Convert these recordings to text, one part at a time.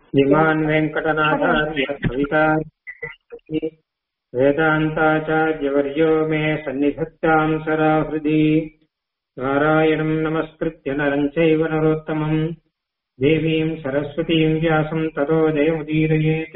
श्रीमान् वेङ्कटनाथार्य कविता वेदान्ताचार्यवर्यो मे सन्निधत्ताम् सराहृदि नारायणम् नमस्कृत्य नरम् चैव नरोत्तमम् देवीम् सरस्वतीम् व्यासम् ततो जयमुदीरयेत्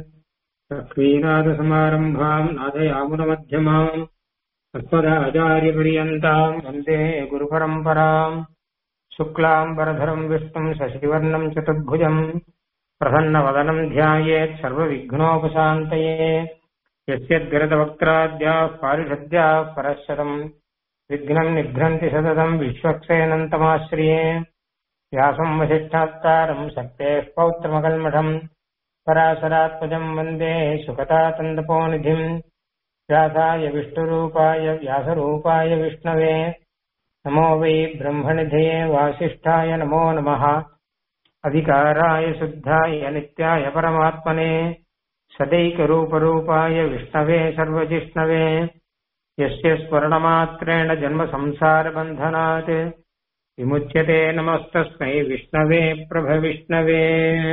लक्ष्मीनाथसमारम्भाम् नादयामुनमध्यमाम् अस्मदाचार्यपर्यन्ताम् वन्दे गुरुपरम्पराम् शुक्लाम् वरधरम् विष्णुम् शशिवर्णम् चतुर्भुजम् प्रसन्नवदनम् ध्यायेत् सर्वविघ्नोपशान्तये यस्यद्गरतवक्त्राद्याः पारिषद्याः परश्वतम् विघ्नम् निघ्नन्ति सततम् विश्वक्सेनन्तमाश्रिये व्यासम् वसिष्ठात्तारम् शक्तेः पौत्रमकल्मषम् पराशरात्मजम् वन्दे सुकतातन्दपोनिधिम् व्यासाय विष्णुरूपाय व्यासरूपाय विष्णवे नमो वै ब्रह्मनिधये वासिष्ठाय नमो नमः अधिकाराय शुद्धाय नित्याय परमात्मने सदैकरूपरूपाय विष्णवे सर्वजिष्णवे यस्य स्मरणमात्रेण जन्मसंसारबन्धनात् विमुच्यते नमस्तस्मै विष्णवे प्रभविष्णवे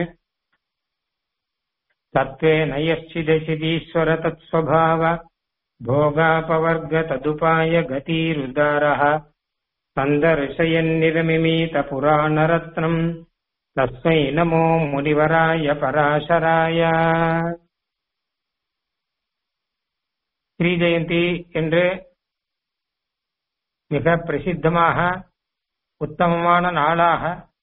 तत्त्वेन यश्चिदचिदीश्वर तत्स्वभाव भोगापवर्ग तदुपाय गतिरुदारः सन्दर्शयन्निरमिमीतपुराणरत्नम् तस्मै नमो मुनिवराय பராசராய ஸ்ரீ ஜெயந்தி என்று மிக பிரசித்தமாக உத்தமமான நாளாக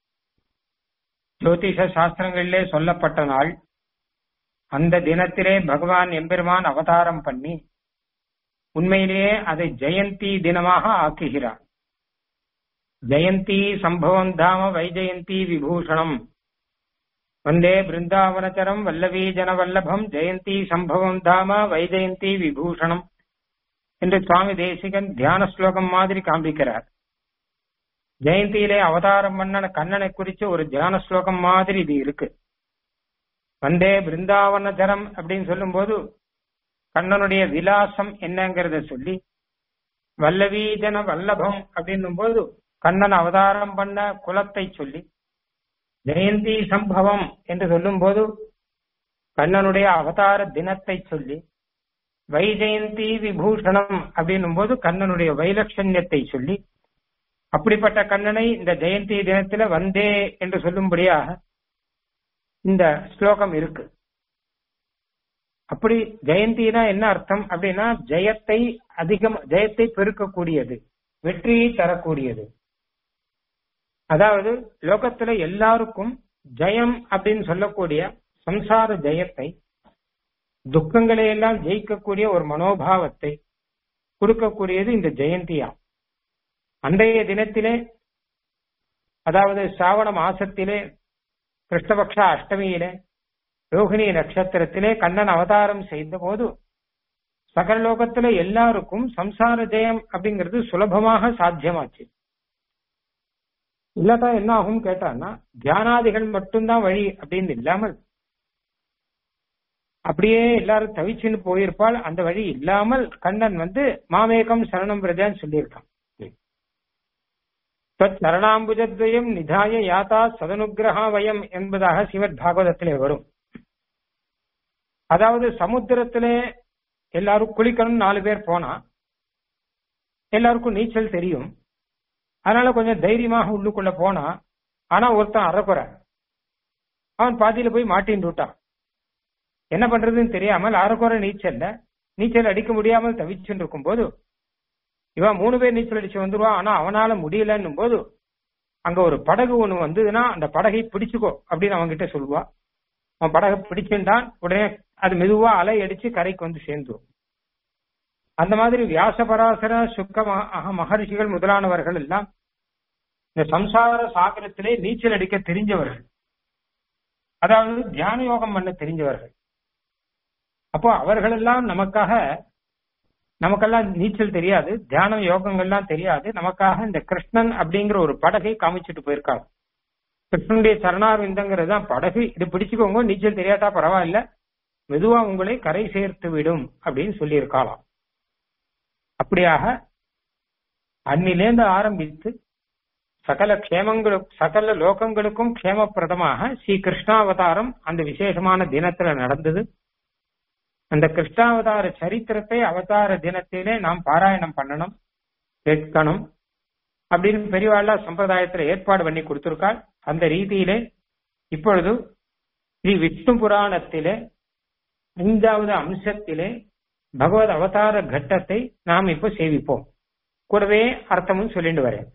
ஜோதிஷ சாஸ்திரங்களிலே சொல்லப்பட்ட நாள் அந்த தினத்திலே பகவான் எம்பெருமான் அவதாரம் பண்ணி உண்மையிலேயே அதை ஜெயந்தி தினமாக ஆக்குகிறார் ஜெயந்தி சம்பவம் தாம வைஜெயந்தி விபூஷணம் வந்தே பிருந்தாவனச்சரம் வல்லவி ஜனவல்லபம் ஜெயந்தி சம்பவம் தாம வைஜெயந்தி விபூஷணம் என்று சுவாமி தேசிகன் தியான ஸ்லோகம் மாதிரி காண்பிக்கிறார் ஜெயந்தியிலே அவதாரம் பண்ணன கண்ணனை குறிச்சு ஒரு தியான ஸ்லோகம் மாதிரி இது இருக்கு வந்தே பிருந்தாவனச்சரம் அப்படின்னு சொல்லும் போது கண்ணனுடைய விலாசம் என்னங்கிறத சொல்லி வல்லவீஜன வல்லபம் அப்படின்னும் போது கண்ணன் அவதாரம் பண்ண குலத்தை சொல்லி ஜெயந்தி சம்பவம் என்று சொல்லும் போது கண்ணனுடைய அவதார தினத்தை சொல்லி வைஜெயந்தி விபூஷணம் அப்படின்னும் போது கண்ணனுடைய வைலட்சண்யத்தை சொல்லி அப்படிப்பட்ட கண்ணனை இந்த ஜெயந்தி தினத்துல வந்தே என்று சொல்லும்படியாக இந்த ஸ்லோகம் இருக்கு அப்படி ஜெயந்தினா என்ன அர்த்தம் அப்படின்னா ஜெயத்தை அதிகம் ஜெயத்தை பெருக்கக்கூடியது வெற்றியை தரக்கூடியது அதாவது லோகத்துல எல்லாருக்கும் ஜெயம் அப்படின்னு சொல்லக்கூடிய சம்சார ஜெயத்தை துக்கங்களை எல்லாம் ஜெயிக்கக்கூடிய ஒரு மனோபாவத்தை கொடுக்கக்கூடியது இந்த ஜெயந்தியா அன்றைய தினத்திலே அதாவது சாவண மாசத்திலே கிருஷ்ணபக்ஷ அஷ்டமியிலே ரோகிணி நட்சத்திரத்திலே கண்ணன் அவதாரம் செய்த போது சகல லோகத்துல எல்லாருக்கும் சம்சார ஜெயம் அப்படிங்கிறது சுலபமாக சாத்தியமாச்சு இல்லாட்டா என்ன ஆகும் கேட்டான்னா தியானாதிகள் மட்டும்தான் வழி அப்படின்னு இல்லாமல் அப்படியே எல்லாரும் தவிச்சுன்னு போயிருப்பால் அந்த வழி இல்லாமல் கண்ணன் வந்து மாமேகம் சரணம் பிரஜான்னு சொல்லியிருக்கான் சரணாம்புஜத்வயம் நிதாய யாத்தா சதனுகிரகா வயம் என்பதாக சிவத் பாகவதத்திலே வரும் அதாவது சமுத்திரத்திலே எல்லாரும் குளிக்கணும் நாலு பேர் போனா எல்லாருக்கும் நீச்சல் தெரியும் அதனால கொஞ்சம் தைரியமாக உள்ளுக்குள்ள போனா ஆனா ஒருத்தன் அறக்குறை அவன் பாதியில போய் மாட்டின்னு விட்டான் என்ன பண்றதுன்னு தெரியாமல் அறக்குறை நீச்சல்ல நீச்சல் அடிக்க முடியாமல் தவிச்சுட்டு இருக்கும் போது இவன் மூணு பேர் நீச்சல் அடிச்சு வந்துருவான் ஆனா அவனால முடியலன்னும் போது அங்க ஒரு படகு ஒண்ணு வந்ததுன்னா அந்த படகை பிடிச்சுக்கோ அப்படின்னு அவன் கிட்ட சொல்லுவா அவன் படகை பிடிச்சுட்டான் உடனே அது மெதுவா அலை அடிச்சு கரைக்கு வந்து சேர்ந்துரும் அந்த மாதிரி வியாசபராசர சுக்க மகர்ஷிகள் முதலானவர்கள் எல்லாம் இந்த சம்சார சாகரத்திலே நீச்சல் அடிக்க தெரிஞ்சவர்கள் அதாவது தியான யோகம் பண்ண தெரிஞ்சவர்கள் அப்போ அவர்கள் எல்லாம் நமக்காக நமக்கெல்லாம் நீச்சல் தெரியாது தியான யோகங்கள்லாம் தெரியாது நமக்காக இந்த கிருஷ்ணன் அப்படிங்கிற ஒரு படகை காமிச்சிட்டு போயிருக்காங்க கிருஷ்ணனுடைய சரணார்விந்தங்கிறது தான் படகு இது பிடிச்சுக்கோங்க நீச்சல் தெரியாட்டா பரவாயில்ல மெதுவா உங்களை கரை சேர்த்து விடும் அப்படின்னு சொல்லியிருக்காளாம் அப்படியாக அன்னிலேந்து ஆரம்பித்து சகல க்ஷேமங்களும் சகல லோகங்களுக்கும் க்ஷேமப்பிரதமாக ஸ்ரீ கிருஷ்ணாவதாரம் அந்த விசேஷமான தினத்துல நடந்தது அந்த கிருஷ்ணாவதார சரித்திரத்தை அவதார தினத்திலே நாம் பாராயணம் பண்ணணும் கேட்கணும் அப்படின்னு பெரியவாழ்லா சம்பிரதாயத்துல ஏற்பாடு பண்ணி கொடுத்திருக்காள் அந்த ரீதியிலே இப்பொழுது ஸ்ரீ விஷ்ணு புராணத்திலே ஐந்தாவது அம்சத்திலே பகவத் அவதார கட்டத்தை நாம் இப்ப சேவிப்போம் கூடவே அர்த்தமும் சொல்லிட்டு வரேன்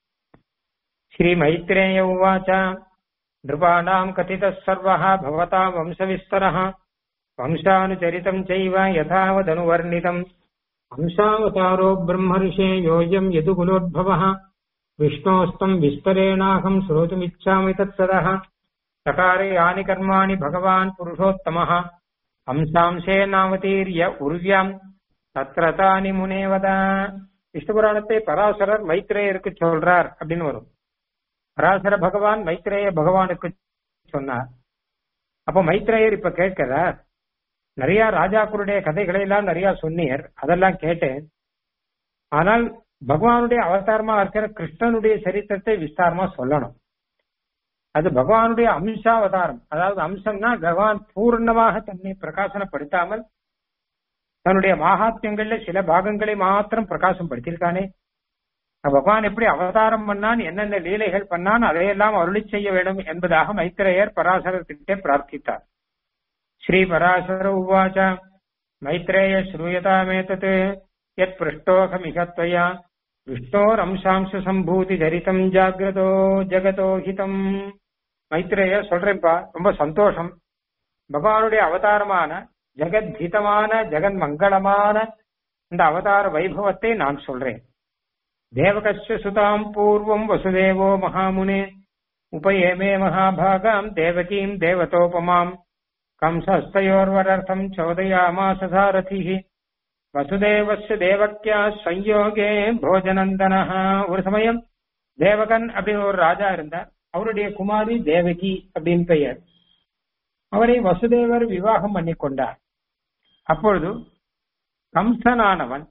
ஸ்ரீ மைத்ரேய உவாச்ச நிருபாணாம் கதித சர்வः பவதா வம்சவிஸ்தரः வம்சானுச்சரிதம் செய்வ யதாவதனுவர்ணிதம் வம்சாவதாரோ பிரம்மர்ஷே யோயம் யதுகுலோद्भवः விஷ்ணோஸ்தம் விஸ்தரேணாகம் ஸ்ரோதுமிச்சாமி தத்சதः சகாரே யானி கர்மாணி பகவான் புருஷோத்தமः ஹம்சாம்சே நாமதீரிய உருவியாம் தத்ர தானி முனேவத விஷ்ணு புராணத்தை பராசரர் மைத்ரேயருக்கு சொல்றார் அப்படின்னு வரும் பராசர பகவான் மைத்ரேய பகவானுக்கு சொன்னார் அப்ப மைத்ரேயர் இப்ப கேட்கிறார் நிறைய ராஜாக்களுடைய கதைகளை எல்லாம் நிறைய சொன்னீர் அதெல்லாம் கேட்டேன் ஆனால் பகவானுடைய அவதாரமா இருக்கிற கிருஷ்ணனுடைய சரித்திரத்தை விஸ்தாரமா சொல்லணும் அது பகவானுடைய அம்சாவதாரம் அதாவது அம்சம்னா பகவான் பூர்ணமாக தன்னை பிரகாசனப்படுத்தாமல் தன்னுடைய மகாத்மியங்கள்ல சில பாகங்களை மாத்திரம் பிரகாசம் படுத்தியிருக்கானே பகவான் எப்படி அவதாரம் பண்ணான் என்னென்ன லீலைகள் பண்ணான் அதையெல்லாம் அருளி செய்ய வேண்டும் என்பதாக மைத்திரேயர் பராசரத்திட்டே பிரார்த்தித்தார் ஸ்ரீ பராசர உவாச்ச மைத்ரேய ஸ்ரூயதாமேதத் யத் பிருஷ்டோகமிகத்வயா விஷ்ணோரம்சாம்ச சம்பூதி சரிதம் ஜாகிரதோ ஜெகதோ ஹிதம் மைத்ரேய சொல்றேன்ப்பா ரொம்ப சந்தோஷம் பகவானுடைய அவதாரமான ஜெகத்ஹிதமான ஜெகன் மங்களமான இந்த அவதார வைபவத்தை நான் சொல்றேன் தேவகஸ்ய சுதாம் பூர்வம் வசுதேவோ மகாமுனே உபயேமே மகாபாகாம் தேவகீம் தேவதோபமாம் கம்சஸ்தயோர்வரர்த்தம் சோதயாமாச சாரதிஹி வசுதேவஸ்ய தேவக்கியா சயோகே போஜனந்தன ஒரு சமயம் தேவகன் அப்படின்னு ஒரு ராஜா இருந்தார் அவருடைய குமாரி தேவகி அப்படின்னு பெயர் அவரை வசுதேவர் விவாகம் பண்ணி கொண்டார் அப்பொழுது கம்சனானவன்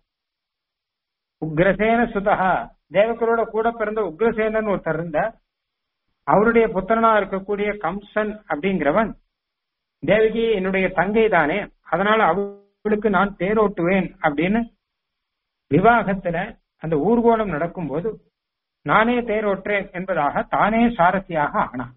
உக்ரசேன சுதகா தேவகரோட கூட பிறந்த உக்ரசேனன் ஒருத்தர் இருந்தார் அவருடைய புத்திரனா இருக்கக்கூடிய கம்சன் அப்படிங்கிறவன் தேவகி என்னுடைய தங்கை தானே அதனால அவளுக்கு நான் தேரோட்டுவேன் அப்படின்னு விவாகத்துல அந்த ஊர்கோலம் நடக்கும்போது நானே தேரோற்றேன் என்பதாக தானே சாரதியாக ஆனான்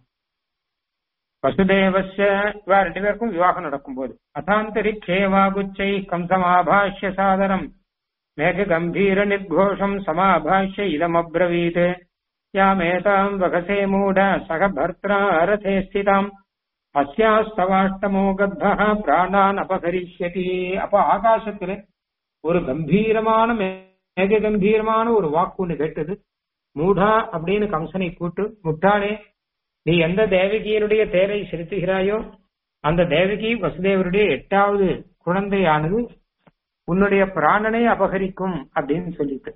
வசுதேவஸ்ய இவா ரெண்டு பேருக்கும் விவாகம் நடக்கும்போது அதாந்தரிக்கேவாகுச்சை கம்சமாபாஷ்ய சாதனம் மேக கம்பீர நிர்கோஷம் சமாபாஷ்ய இதமப்ரவீத் யாமேதாம் வகசே மூட சக பர்த்ரா ரதே ஸ்திதாம் அஸ்யாஸ்தவாஷ்டமோ கர்ப்ப பிராணான் அபகரிஷ்யதி அப்ப ஆகாசத்துல ஒரு கம்பீரமான மேக கம்பீரமான ஒரு வாக்கு ஒண்ணு கேட்டது மூடா அப்படின்னு கம்சனை கூட்டு முட்டாளே நீ எந்த தேவகியினுடைய தேரை செலுத்துகிறாயோ அந்த தேவகி வசுதேவருடைய எட்டாவது குழந்தையானது உன்னுடைய பிராணனை அபகரிக்கும் அப்படின்னு சொல்லிட்டு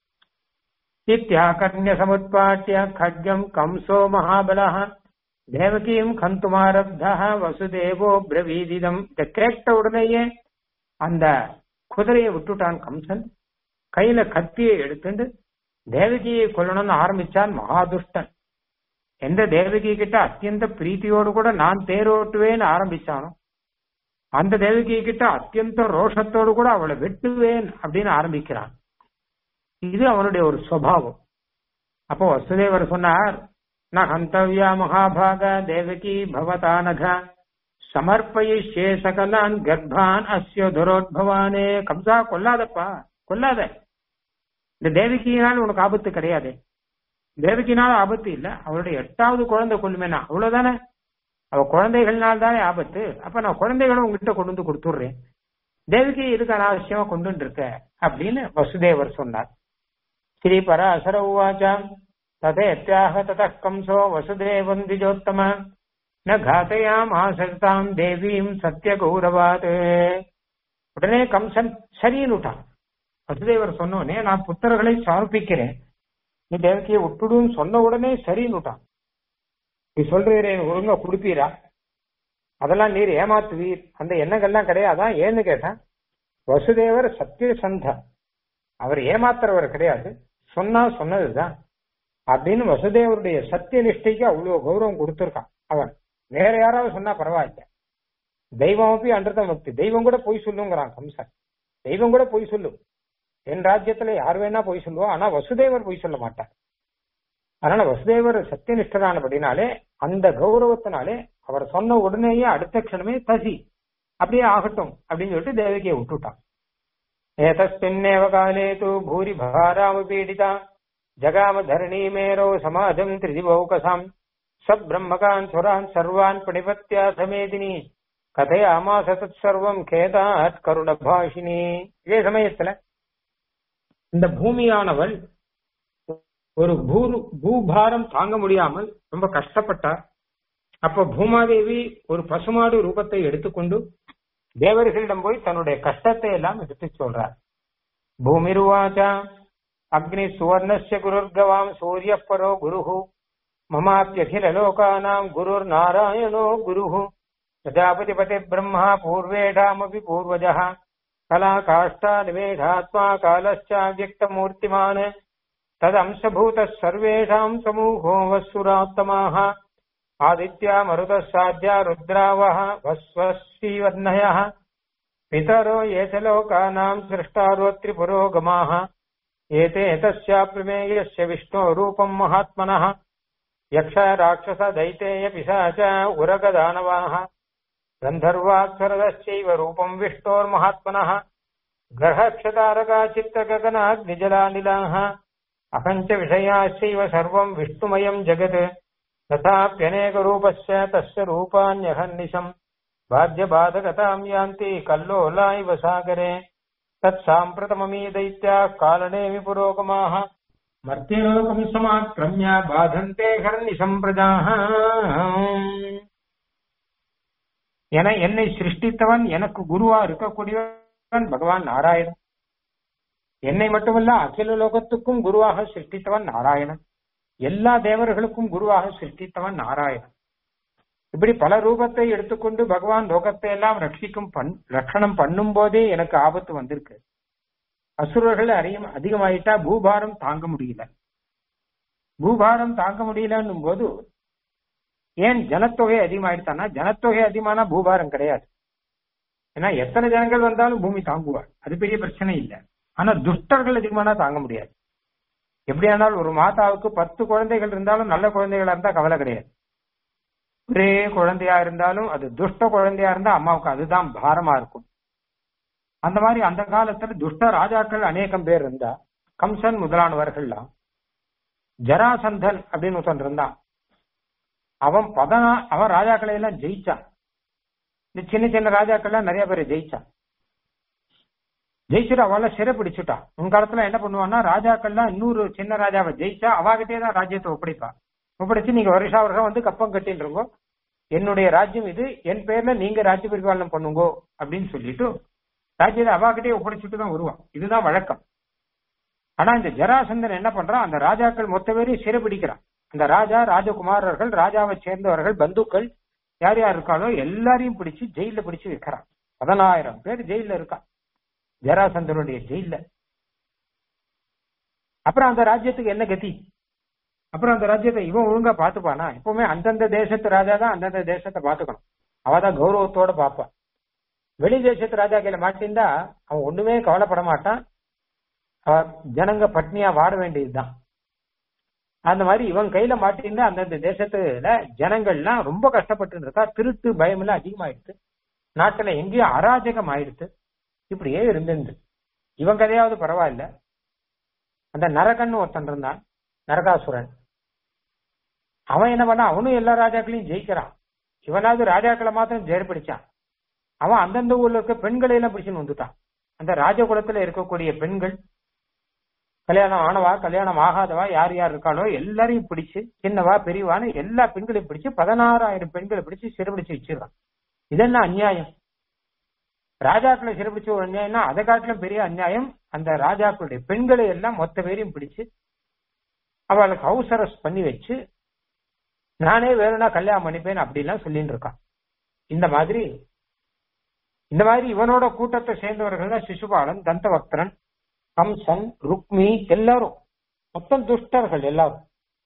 இத்தியாகர்ணிய சமுத்பாட்டிய खड्गम् கம்சோ மகாபலः தேவகியும் கந்துமாரப்தா வசுதேவோ பிரவீதிதம் இதை கேட்ட உடனேயே அந்த குதிரையை விட்டுட்டான் கம்சன் கையில கத்தியை எடுத்துட்டு தேவகியை கொல்லணும்னு ஆரம்பிச்சான் மகாதுஷ்டன் எந்த தேவகி கிட்ட அத்தியந்த பிரீத்தியோடு கூட நான் தேரோட்டுவேன்னு ஆரம்பிச்சானோ அந்த தேவகி கிட்ட அத்தியந்த ரோஷத்தோடு கூட அவளை வெட்டுவேன் அப்படின்னு ஆரம்பிக்கிறான் இது அவனுடைய ஒரு சுவாவம் அப்போ வசுதேவர் சொன்னார் ந ஹந்தவ்யா மகாபாக தேவகி பவதா நக சமர்ப்பயிஷ்யே சகலான் கர்ப்பான் அஸ்ய துரோத்பவானே கம்சா கொல்லாதப்பா கொல்லாத இந்த தேவகியினால் உனக்கு ஆபத்து கிடையாது தேவகினால ஆபத்து இல்ல அவளுடைய எட்டாவது குழந்தை கொள்ளுமேனா அவ்வளவுதானே அவ குழந்தைகள்னால தானே ஆபத்து அப்ப நான் குழந்தைகளும் உங்ககிட்ட கொண்டு வந்து கொடுத்துடுறேன் தேவகி எதுக்கு அனாவசியமா கொண்டு இருக்க அப்படின்னு வசுதேவர் சொன்னார் ஸ்ரீ பராசர உவாச்சாம் ததேத்யாக தத கம்சோ வசுதேவம் திஜோத்தம ந காத்தையாம் ஆசக்தாம் தேவீம் சத்திய கௌரவாத் உடனே கம்சன் சரின்னுட்டான் வசுதேவர் சொன்னோடனே நான் புத்தர்களை சமர்ப்பிக்கிறேன் நீ தேவகியை விட்டுடுன்னு சொன்ன உடனே சரின்னுட்டான் நீ சொல்றீரே ஒழுங்கா கொடுப்பீரா அதெல்லாம் நீர் ஏமாத்துவீர் அந்த எண்ணங்கள்லாம் கிடையாதான் ஏன்னு கேட்டேன் வசுதேவர் சத்திய சந்தா அவர் ஏமாத்துறவர் கிடையாது சொன்னா சொன்னதுதான் அப்படின்னு வசுதேவருடைய சத்திய நிஷ்டைக்கு அவ்வளவு கௌரவம் கொடுத்திருக்கான் அவன் வேற யாராவது சொன்னா பரவாயில்ல தெய்வம் அப்படி அன்றதம் பக்தி தெய்வம் கூட பொய் சொல்லுங்கிறான் கம்சன் தெய்வம் கூட பொய் சொல்லும் என் ராஜ்யத்துல யார் வேணா பொய் சொல்லுவோம் ஆனா வசுதேவர் பொய் சொல்ல மாட்டார் அதனால வசுதேவர் சத்தியனிஷ்டரானபடினாலே அந்த கௌரவத்தினாலே அவர் சொன்ன உடனேயே அடுத்த க்ஷணமே தசி அப்படியே ஆகட்டும் அப்படின்னு சொல்லிட்டு தேவகியை விட்டுட்டான் ஏதஸ்மின்னேவ காலே தூ பூரி பாராம பீடிதா ஜகாம தரணி மேரோ சமாஜம் திரிதிபௌகசாம் சப் பிரம்மகான் சுரான் சர்வான் பணிபத்யா சமேதினி கதையாமாச தத் சர்வம் கேதாத் கருண பாஷினி இதே சமயத்துல இந்த பூமியானவள் ஒரு பூ பூபாரம் தாங்க முடியாமல் ரொம்ப கஷ்டப்பட்டார் அப்ப பூமாதேவி ஒரு பசுமாடு ரூபத்தை எடுத்துக்கொண்டு தேவர்களிடம் போய் தன்னுடைய கஷ்டத்தை எல்லாம் எடுத்து சொல்றார் பூமிருவாச்சா அக்னி சுவர்ணஸ்ய குருர்கவாம் சூரிய பரோ குரு மமாப்பியகில லோகானாம் குருர் நாராயணோ குரு பிரஜாபதிபதி பிரம்மா பூர்வேடாமபி பூர்வஜः கலா காஷ்டா நிவேதாத்மா காலश्चाव्यक्तमूर्तिमान् तदंशभूतः सर्वेषाम् समूहो वस्सुरात्तमाः आदित्या मरुतः साध्या रुद्रावः वस्वस्वीवर्णयः पितरो ये च लोकानाम् सृष्टारोत्रिपुरोगमाः एते तस्याप्रमेयस्य विष्णोरूपम् महात्मनः यक्ष राक्षस दैतेय पिशाच उरगदानवाः गन्धर्वाक्षरदश्चैव रूपम् विष्णोर्महात्मनः ग्रहक्षतारका चित्तगगनाग्निजलानिलाः अहञ्च विषयाश्चैव सर्वम् विष्णुमयम् जगत् तथाप्यनेकरूपस्य तस्य रूपाण्यहन्निशम् बाध्यबाधगताम् यान्ति कल्लोला इव सागरे तत्साम्प्रतममी दैत्याः कालनेमि पुरोगमाः मर्त्यलोकम् समाक्रम्य बाधन्ते हर्निशम् प्रजाः என என்னை சிருஷ்டித்தவன் எனக்கு குருவா இருக்கக்கூடியவன் பகவான் நாராயணன் என்னை மட்டுமல்ல அகில லோகத்துக்கும் குருவாக சிருஷ்டித்தவன் நாராயணன் எல்லா தேவர்களுக்கும் குருவாக சிருஷ்டித்தவன் நாராயணன் இப்படி பல ரூபத்தை எடுத்துக்கொண்டு பகவான் லோகத்தை எல்லாம் ரட்சிக்கும் பண் ரட்சணம் பண்ணும் போதே எனக்கு ஆபத்து வந்திருக்கு அசுரர்கள் அதிகம் அதிகமாயிட்டா பூபாரம் தாங்க முடியல பூபாரம் தாங்க முடியலன்னும் போது ஏன் ஜனத்தொகை அதிகமாயிடுத்தானா ஜனத்தொகை அதிகமானா பூபாரம் கிடையாது ஏன்னா எத்தனை ஜனங்கள் வந்தாலும் பூமி தாங்குவார் அது பெரிய பிரச்சனை இல்லை ஆனா துஷ்டர்கள் அதிகமானா தாங்க முடியாது எப்படியானால் ஒரு மாதாவுக்கு பத்து குழந்தைகள் இருந்தாலும் நல்ல குழந்தைகளா இருந்தா கவலை கிடையாது ஒரே குழந்தையா இருந்தாலும் அது துஷ்ட குழந்தையா இருந்தா அம்மாவுக்கு அதுதான் பாரமா இருக்கும் அந்த மாதிரி அந்த காலத்துல துஷ்ட ராஜாக்கள் அநேகம் பேர் இருந்தா கம்சன் முதலானவர்கள்லாம் ஜராசந்தன் அப்படின்னு ஒருத்தன் இருந்தான் அவன் பதனா அவன் ராஜாக்களை எல்லாம் ஜெயிச்சான் இந்த சின்ன சின்ன ராஜாக்கள்லாம் நிறைய பேர் ஜெயிச்சான் ஜெயிச்சுட்டு அவளை சிறை பிடிச்சுட்டான் உன் காலத்துல என்ன பண்ணுவான்னா ராஜாக்கள்லாம் இன்னொரு சின்ன ராஜாவை ஜெயிச்சா அவாகிட்டே தான் ராஜ்யத்தை ஒப்படைப்பா ஒப்படைச்சு நீங்க வருஷா வருஷம் வந்து கப்பம் கட்டின்னு இருக்கோ என்னுடைய ராஜ்யம் இது என் பேர்ல நீங்க ராஜ்ய பரிபாலனம் பண்ணுங்கோ அப்படின்னு சொல்லிட்டு ராஜ்யத்தை அவாகிட்டே ஒப்படைச்சிட்டு தான் வருவான் இதுதான் வழக்கம் ஆனா இந்த ஜராசந்தன் என்ன பண்றான் அந்த ராஜாக்கள் மொத்த பேரையும் சிறைபிடிக்கிறான் அந்த ராஜா ராஜகுமாரர்கள் ராஜாவை சேர்ந்தவர்கள் பந்துக்கள் யார் யார் இருக்காளோ எல்லாரையும் பிடிச்சு ஜெயில பிடிச்சு வைக்கிறான் பதினாயிரம் பேர் ஜெயில இருக்கான் ஜராசந்தனுடைய ஜெயில அப்புறம் அந்த ராஜ்யத்துக்கு என்ன கதி அப்புறம் அந்த ராஜ்யத்தை இவன் ஒழுங்கா பாத்துப்பானா எப்பவுமே அந்தந்த தேசத்து ராஜா தான் அந்தந்த தேசத்தை பாத்துக்கணும் அவதான் கௌரவத்தோட பாப்பான் வெளி தேசத்து ராஜா கையில மாட்டிருந்தா அவன் ஒண்ணுமே கவலைப்பட மாட்டான் ஜனங்க பட்னியா வாட வேண்டியதுதான் அந்த மாதிரி இவன் கையில மாட்டிருந்தா அந்தந்த தேசத்துல ஜனங்கள்லாம் ரொம்ப கஷ்டப்பட்டு இருக்கா திருட்டு பயம் எல்லாம் அதிகமாயிடுச்சு நாட்டுல எங்கேயும் அராஜகம் ஆயிடுச்சு இப்படியே இருந்திருந்து இவன் கதையாவது பரவாயில்ல அந்த நரகன்னு ஒருத்தன் இருந்தான் நரகாசுரன் அவன் என்ன பண்ணா அவனும் எல்லா ராஜாக்களையும் ஜெயிக்கிறான் இவனாவது ராஜாக்களை மாத்திரம் ஜெயப்பிடிச்சான் அவன் அந்தந்த ஊர்ல இருக்க பெண்களை எல்லாம் பிடிச்சுன்னு வந்துட்டான் அந்த ராஜகுலத்துல இருக்கக்கூடிய பெண்கள் கல்யாணம் ஆனவா கல்யாணம் ஆகாதவா யார் யார் இருக்காளோ எல்லாரையும் பிடிச்சு சின்னவா பெரியவான்னு எல்லா பெண்களையும் பிடிச்சு பதினாறாயிரம் பெண்களை பிடிச்சு சிறைபிடிச்சு வச்சிருக்கான் இதெல்லாம் அநியாயம் ராஜாக்களை சிறைபிடிச்ச ஒரு அநியாயம்னா அதை காட்டிலும் பெரிய அநியாயம் அந்த ராஜாக்களுடைய பெண்களை எல்லாம் மொத்த பேரையும் பிடிச்சு அவளுக்கு ஹவுஸ் அரெஸ்ட் பண்ணி வச்சு நானே வேணும்னா கல்யாணம் பண்ணிப்பேன் அப்படிலாம் சொல்லிட்டு இருக்கான் இந்த மாதிரி இந்த மாதிரி இவனோட கூட்டத்தை சேர்ந்தவர்கள் தான் சிசுபாலன் தந்தவக்தரன் கம்சன் ருக்மி எல்லாரும் மொத்தம் துஷ்டர்கள் எல்லாரும்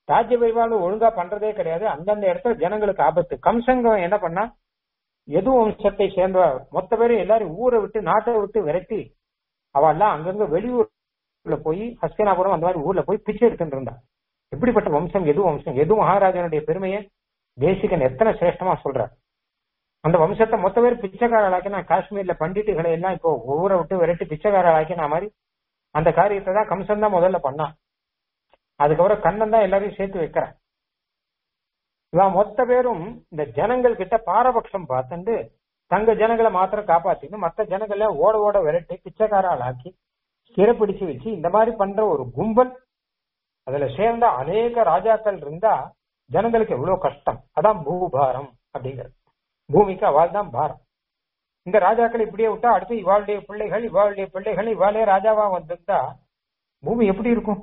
ராஜ்ய பரிபாலனம் ஒழுங்கா பண்றதே கிடையாது அந்தந்த இடத்துல ஜனங்களுக்கு ஆபத்து கம்சங்கம் என்ன பண்ணா எது வம்சத்தை சேர்ந்த மொத்த பேரும் எல்லாரும் ஊரை விட்டு நாட்டை விட்டு விரட்டி அவெல்லாம் அங்கங்க வெளியூர்ல போய் ஹஸ்தினாபுரம் அந்த மாதிரி ஊர்ல போய் பிச்சை எடுத்துட்டு இருந்தா எப்படிப்பட்ட வம்சம் எது வம்சம் எது மகாராஜனுடைய பெருமையை தேசிகன் எத்தனை சிரேஷ்டமா சொல்றார் அந்த வம்சத்தை மொத்த பேர் பிச்சைக்காரர்களாக்கி நான் காஷ்மீர்ல பண்டிட்டுகளை எல்லாம் இப்போ ஊரை விட்டு விரட்டி பிச்சைக்காரர்களாக்கி நான் மாதிரி அந்த காரியத்தை தான் கம்சன் தான் முதல்ல பண்ணான் அதுக்கப்புறம் கண்ணன் தான் எல்லாரையும் சேர்த்து வைக்கிறான் இவன் மொத்த பேரும் இந்த ஜனங்கள் கிட்ட பாரபட்சம் பார்த்துட்டு தங்க ஜனங்களை மாத்திரம் காப்பாத்தின்னு மத்த ஜனங்களை ஓட ஓட விரட்டி பிச்சைக்காரால் ஆக்கி சிறப்பிடிச்சு வச்சு இந்த மாதிரி பண்ற ஒரு கும்பல் அதுல சேர்ந்த அநேக ராஜாக்கள் இருந்தா ஜனங்களுக்கு எவ்வளவு கஷ்டம் அதான் பூபாரம் அப்படிங்கிறது பூமிக்கு அவள் தான் பாரம் இந்த ராஜாக்கள் இப்படியே விட்டா அடுத்து இவாளுடைய பிள்ளைகள் இவாளுடைய பிள்ளைகள் இவாளே ராஜாவா வந்திருந்தா பூமி எப்படி இருக்கும்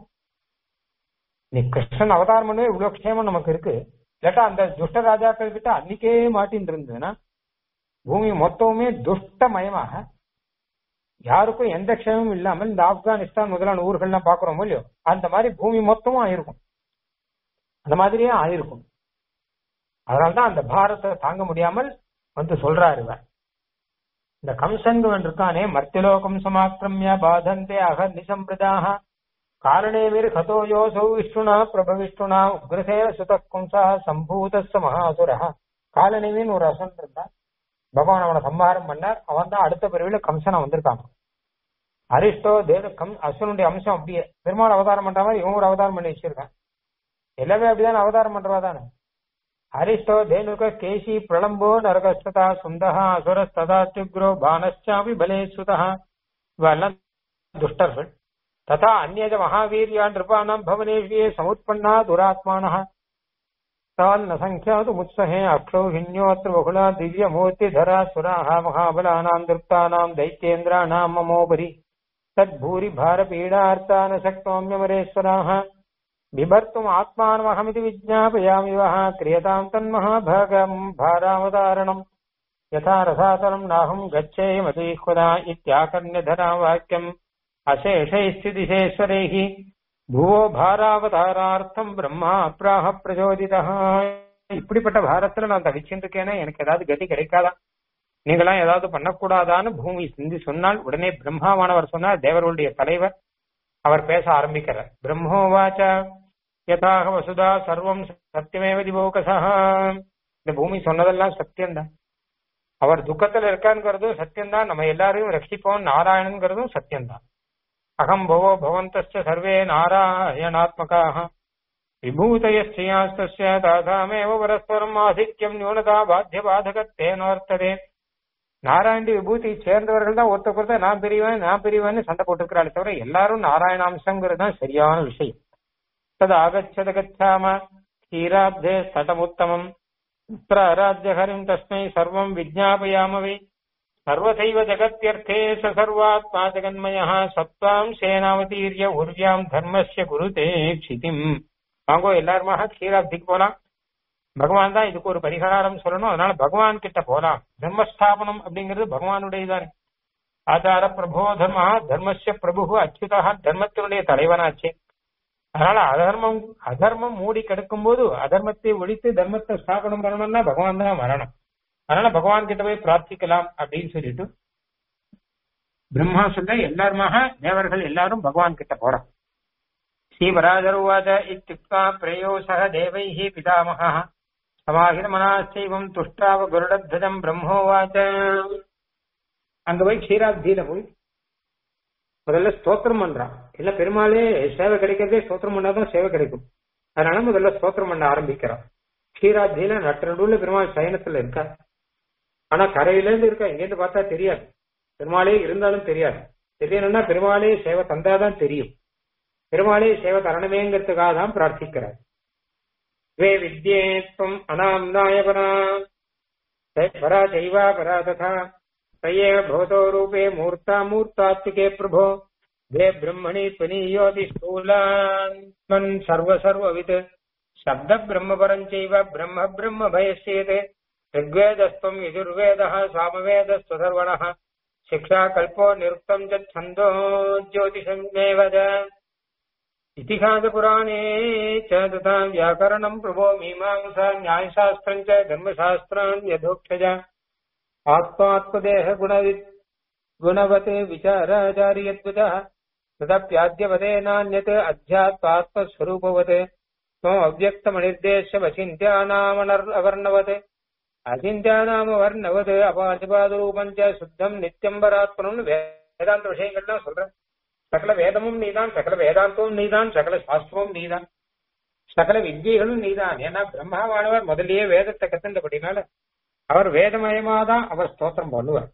நீ கிருஷ்ணன் அவதாரம் பண்ணவே இவ்வளவு க்ஷேமம் நமக்கு இருக்கு இல்லாட்டா அந்த துஷ்ட ராஜாக்கள் கிட்ட அன்னைக்கே மாட்டின்னு இருந்ததுன்னா பூமி மொத்தமுமே துஷ்டமயமாக யாருக்கும் எந்த க்ஷேமமும் இல்லாமல் இந்த ஆப்கானிஸ்தான் முதலான ஊர்கள்லாம் பாக்குறோமோ இல்லையோ அந்த மாதிரி பூமி மொத்தமும் ஆயிருக்கும் அந்த மாதிரியே ஆயிருக்கும் அதனால்தான் அந்த பாரத்தை தாங்க முடியாமல் வந்து சொல்றாரு இவர் இந்த கம்சங்கவன் இருக்கானே மர்த்திலோகம் சமாக்கிரமிய பாதந்தே அக நிசம்பிரதாக காரணேவிர் கதோ யோசௌ விஷ்ணுனா பிரபவிஷ்ணுனா உக்ரசேன சுத கும்சா சம்பூதஸ்ஸ மகாசுர காலநேவின்னு ஒரு அசன் இருந்தா பகவான் அவனை சம்ஹாரம் பண்ணார் அவன் தான் அடுத்த பிரிவில் கம்சனா வந்திருக்கான் அரிஷ்டோ தேவ கம் அசுனுடைய அம்சம் அப்படியே பெருமாள் அவதாரம் பண்ற மாதிரி இவன் ஒரு அவதாரம் பண்ணி வச்சிருக்கான் எல்லாமே அப்படிதான் அவதாரம் பண்றவா தானே அரிஷ்டோ தேனுக கேசி பிரளம்போ நரகஸ்ததா சுந்தகா அசுரஸ்ததா திக்ரோ பானச்சாபி பலே சுதா இவெல்லாம் துஷ்டர்கள் ததா அந்நேஜ மகாவீரியா நிருபாணம் பவனேஷியே சமுத்பன்னா துராத்மான ताल न संख्यातु मुत्सहे अक्षौहिण्योऽत्र बहुला दिव्यमूर्तिधरा सुराः महाबलानाम् दृप्तानाम् दैत्येन्द्राणाम् ममोपरि तद्भूरि भारपीडार्ता न शक्नोम्यमरेश्वराः बिभर्तुम् आत्मानमहमिति विज्ञापयामि वः क्रियताम् तन्महाभागम् भारावतारणम् यथा रसातलम् नाहम् गच्छेयमतीह्वदा इत्याकर्ण्यधरा वाक्यम् अशेषैः स्थितिशेश्वरैः புவோ பாராவதாரார்த்தம் பிரம்மா அப்ராக பிரச்சோதிதா இப்படிப்பட்ட பாரத்துல நான் தவிச்சுட்டு இருக்கேனே எனக்கு ஏதாவது கதி கிடைக்காதா நீங்களாம் ஏதாவது பண்ணக்கூடாதான்னு பூமி சிந்தி சொன்னால் உடனே பிரம்மாவானவர் சொன்னார் தேவர்களுடைய தலைவர் அவர் பேச ஆரம்பிக்கிறார் பிரம்மோவாச்ச யதாக வசுதா சர்வம் சத்தியமேவ திவோகசா இந்த பூமி சொன்னதெல்லாம் சத்தியம்தான் அவர் துக்கத்துல இருக்காருங்கிறதும் சத்தியம்தான் நம்ம எல்லாரையும் ரட்சிப்போம் நாராயணன்கிறதும் சத்தியம்தான் அகம் பவோ பவந்தஸ்ய சர்வே நாராயணாத்மகாः விபூதயஸ்யாஸ்தஸ்ய தாதாமேவ பரஸ்பரம் ஆதித்யம் நியூனதா பாத்தியபாதகத்தேனோர்த்ததே நாராயணி விபூதி சேர்ந்தவர்கள் தான் ஒருத்த ஒருத்தர் நான் பெரியவன் நான் பெரியவன் சண்டை போட்டுக்கிறாள் தவிர எல்லாரும் நாராயணாம்சங்கிறது தான் சரியான விஷயம் தது ஆகச்சத கச்சாம க்ஷீராப்தே ஸ்தடமுத்தமம் புத்திர ஆராத்திய ஹரிம் தஸ்மை சர்வம் விஜ்ஞாபயாமவை சர்வசைவ ஜகத்யர்த்தே ச சர்வாத்மா ஜெகன்மயः சத்வாம் சேனாவதீரிய உர்வியாம் தர்மஸ்ய குருதே க்ஷிதிம் வாங்கோ எல்லாருமாக க்ஷீராப்திக்கு போலாம் பகவான் தான் இதுக்கு ஒரு பரிகாரம் சொல்லணும் அதனால பகவான் கிட்ட போலாம் தர்மஸ்தாபனம் அப்படிங்கிறது பகவானுடையதானே ஆச்சார பிரபோ தர்ம தர்மஸ்ய பிரபு அச்சுதா தர்மத்தினுடைய தலைவனாச்சே அதனால அதர்மம் அதர்மம் மூடி கிடக்கும் போது அதர்மத்தை ஒழித்து தர்மத்தை ஸ்தாபனம் பண்ணணும்னா பகவான் தான் வரணும் அதனால பகவான் கிட்ட போய் பிரார்த்திக்கலாம் அப்படின்னு சொல்லிட்டு பிரம்மா சொல்ல எல்லாருமாக தேவர்கள் எல்லாரும் பகவான் கிட்ட போறோம் ஸ்ரீவராஜருவாத இத்தியுக்தா பிரேயோ சக தேவைஹி பிதாமகா சமாஹிதமனாச்சைவம் துஷ்டாவ குருடத்வஜம் பிரம்மோவாச்ச அங்க போய் க்ஷீராப்தியில போய் முதல்ல ஸ்தோத்திரம் பண்றான் இல்ல பெருமாளே சேவை கிடைக்கிறதே ஸ்தோத்திரம் பண்ணாதான் சேவை கிடைக்கும் அதனால முதல்ல ஸ்தோத்திரம் பண்ண ஆரம்பிக்கிறான் க்ஷீராப்தியில நட்டநடுவுல பெருமாள் சயனத்துல இருக்கா ஆனா கரையில இருந்து இருக்கா இங்கேருந்து பார்த்தா தெரியாது பெருமாளே இருந்தாலும் தெரியாது தெரியணும்னா பெருமாளே சேவை தந்தாதான் தெரியும் பெருமாளே சேவை தரணுமேங்கிறதுக்காக தான் பிரார்த்திக்கிறார் வே வித்யேத்வம் அனாம்னாய பரா பரா செய்வா பரா ததா தயேவ பவதோ ரூபே மூர்த்தா மூர்த்தாத்விகே பிரபோ வே பிரம்மணி துவனீயோதி ஸ்தூலான் சர்வ சர்வவித் சப்த பிரம்ம பரஞ்சைவ பிரம்ம பிரம்ம பயசேதே ऋग्वेदस्त्वम् यजुर्वेदः सामवेदस्त्वसर्वणः शिक्षा कल्पो निरुक्तम् च छन्दो ज्योतिषमेव च इतिहासपुराणे च तथा व्याकरणम् प्रभो मीमांसा न्यायशास्त्रम् च धर्मशास्त्रान् यथोक्षज आत्मात्मदेह गुणवित् गुणवते विचाराचार्यत्वतः तदप्याद्यवते नान्यत् अध्यात्मात्मस्वरूपवत् त्वमव्यक्तमनिर्देश्यमचिन्त्यानामवर्णवत् அசிந்தியானாமவர்ணவது அபாதிபாத ரூபம் ச சுத்தம் நித்தியம் பராத்மனம்னு வேதாந்த விஷயங்கள்லாம் சொல்றேன் சகல வேதமும் நீதான் சகல வேதாந்தமும் நீதான் சகல சாஸ்திரமும் நீதான் சகல வித்தியைகளும் நீதான் ஏன்னா பிரம்மாவானவர் முதல்லயே வேதத்தை கத்துண்டபடினால அவர் வேதமயமாதான் அவர் ஸ்தோத்திரம் பண்ணுவார்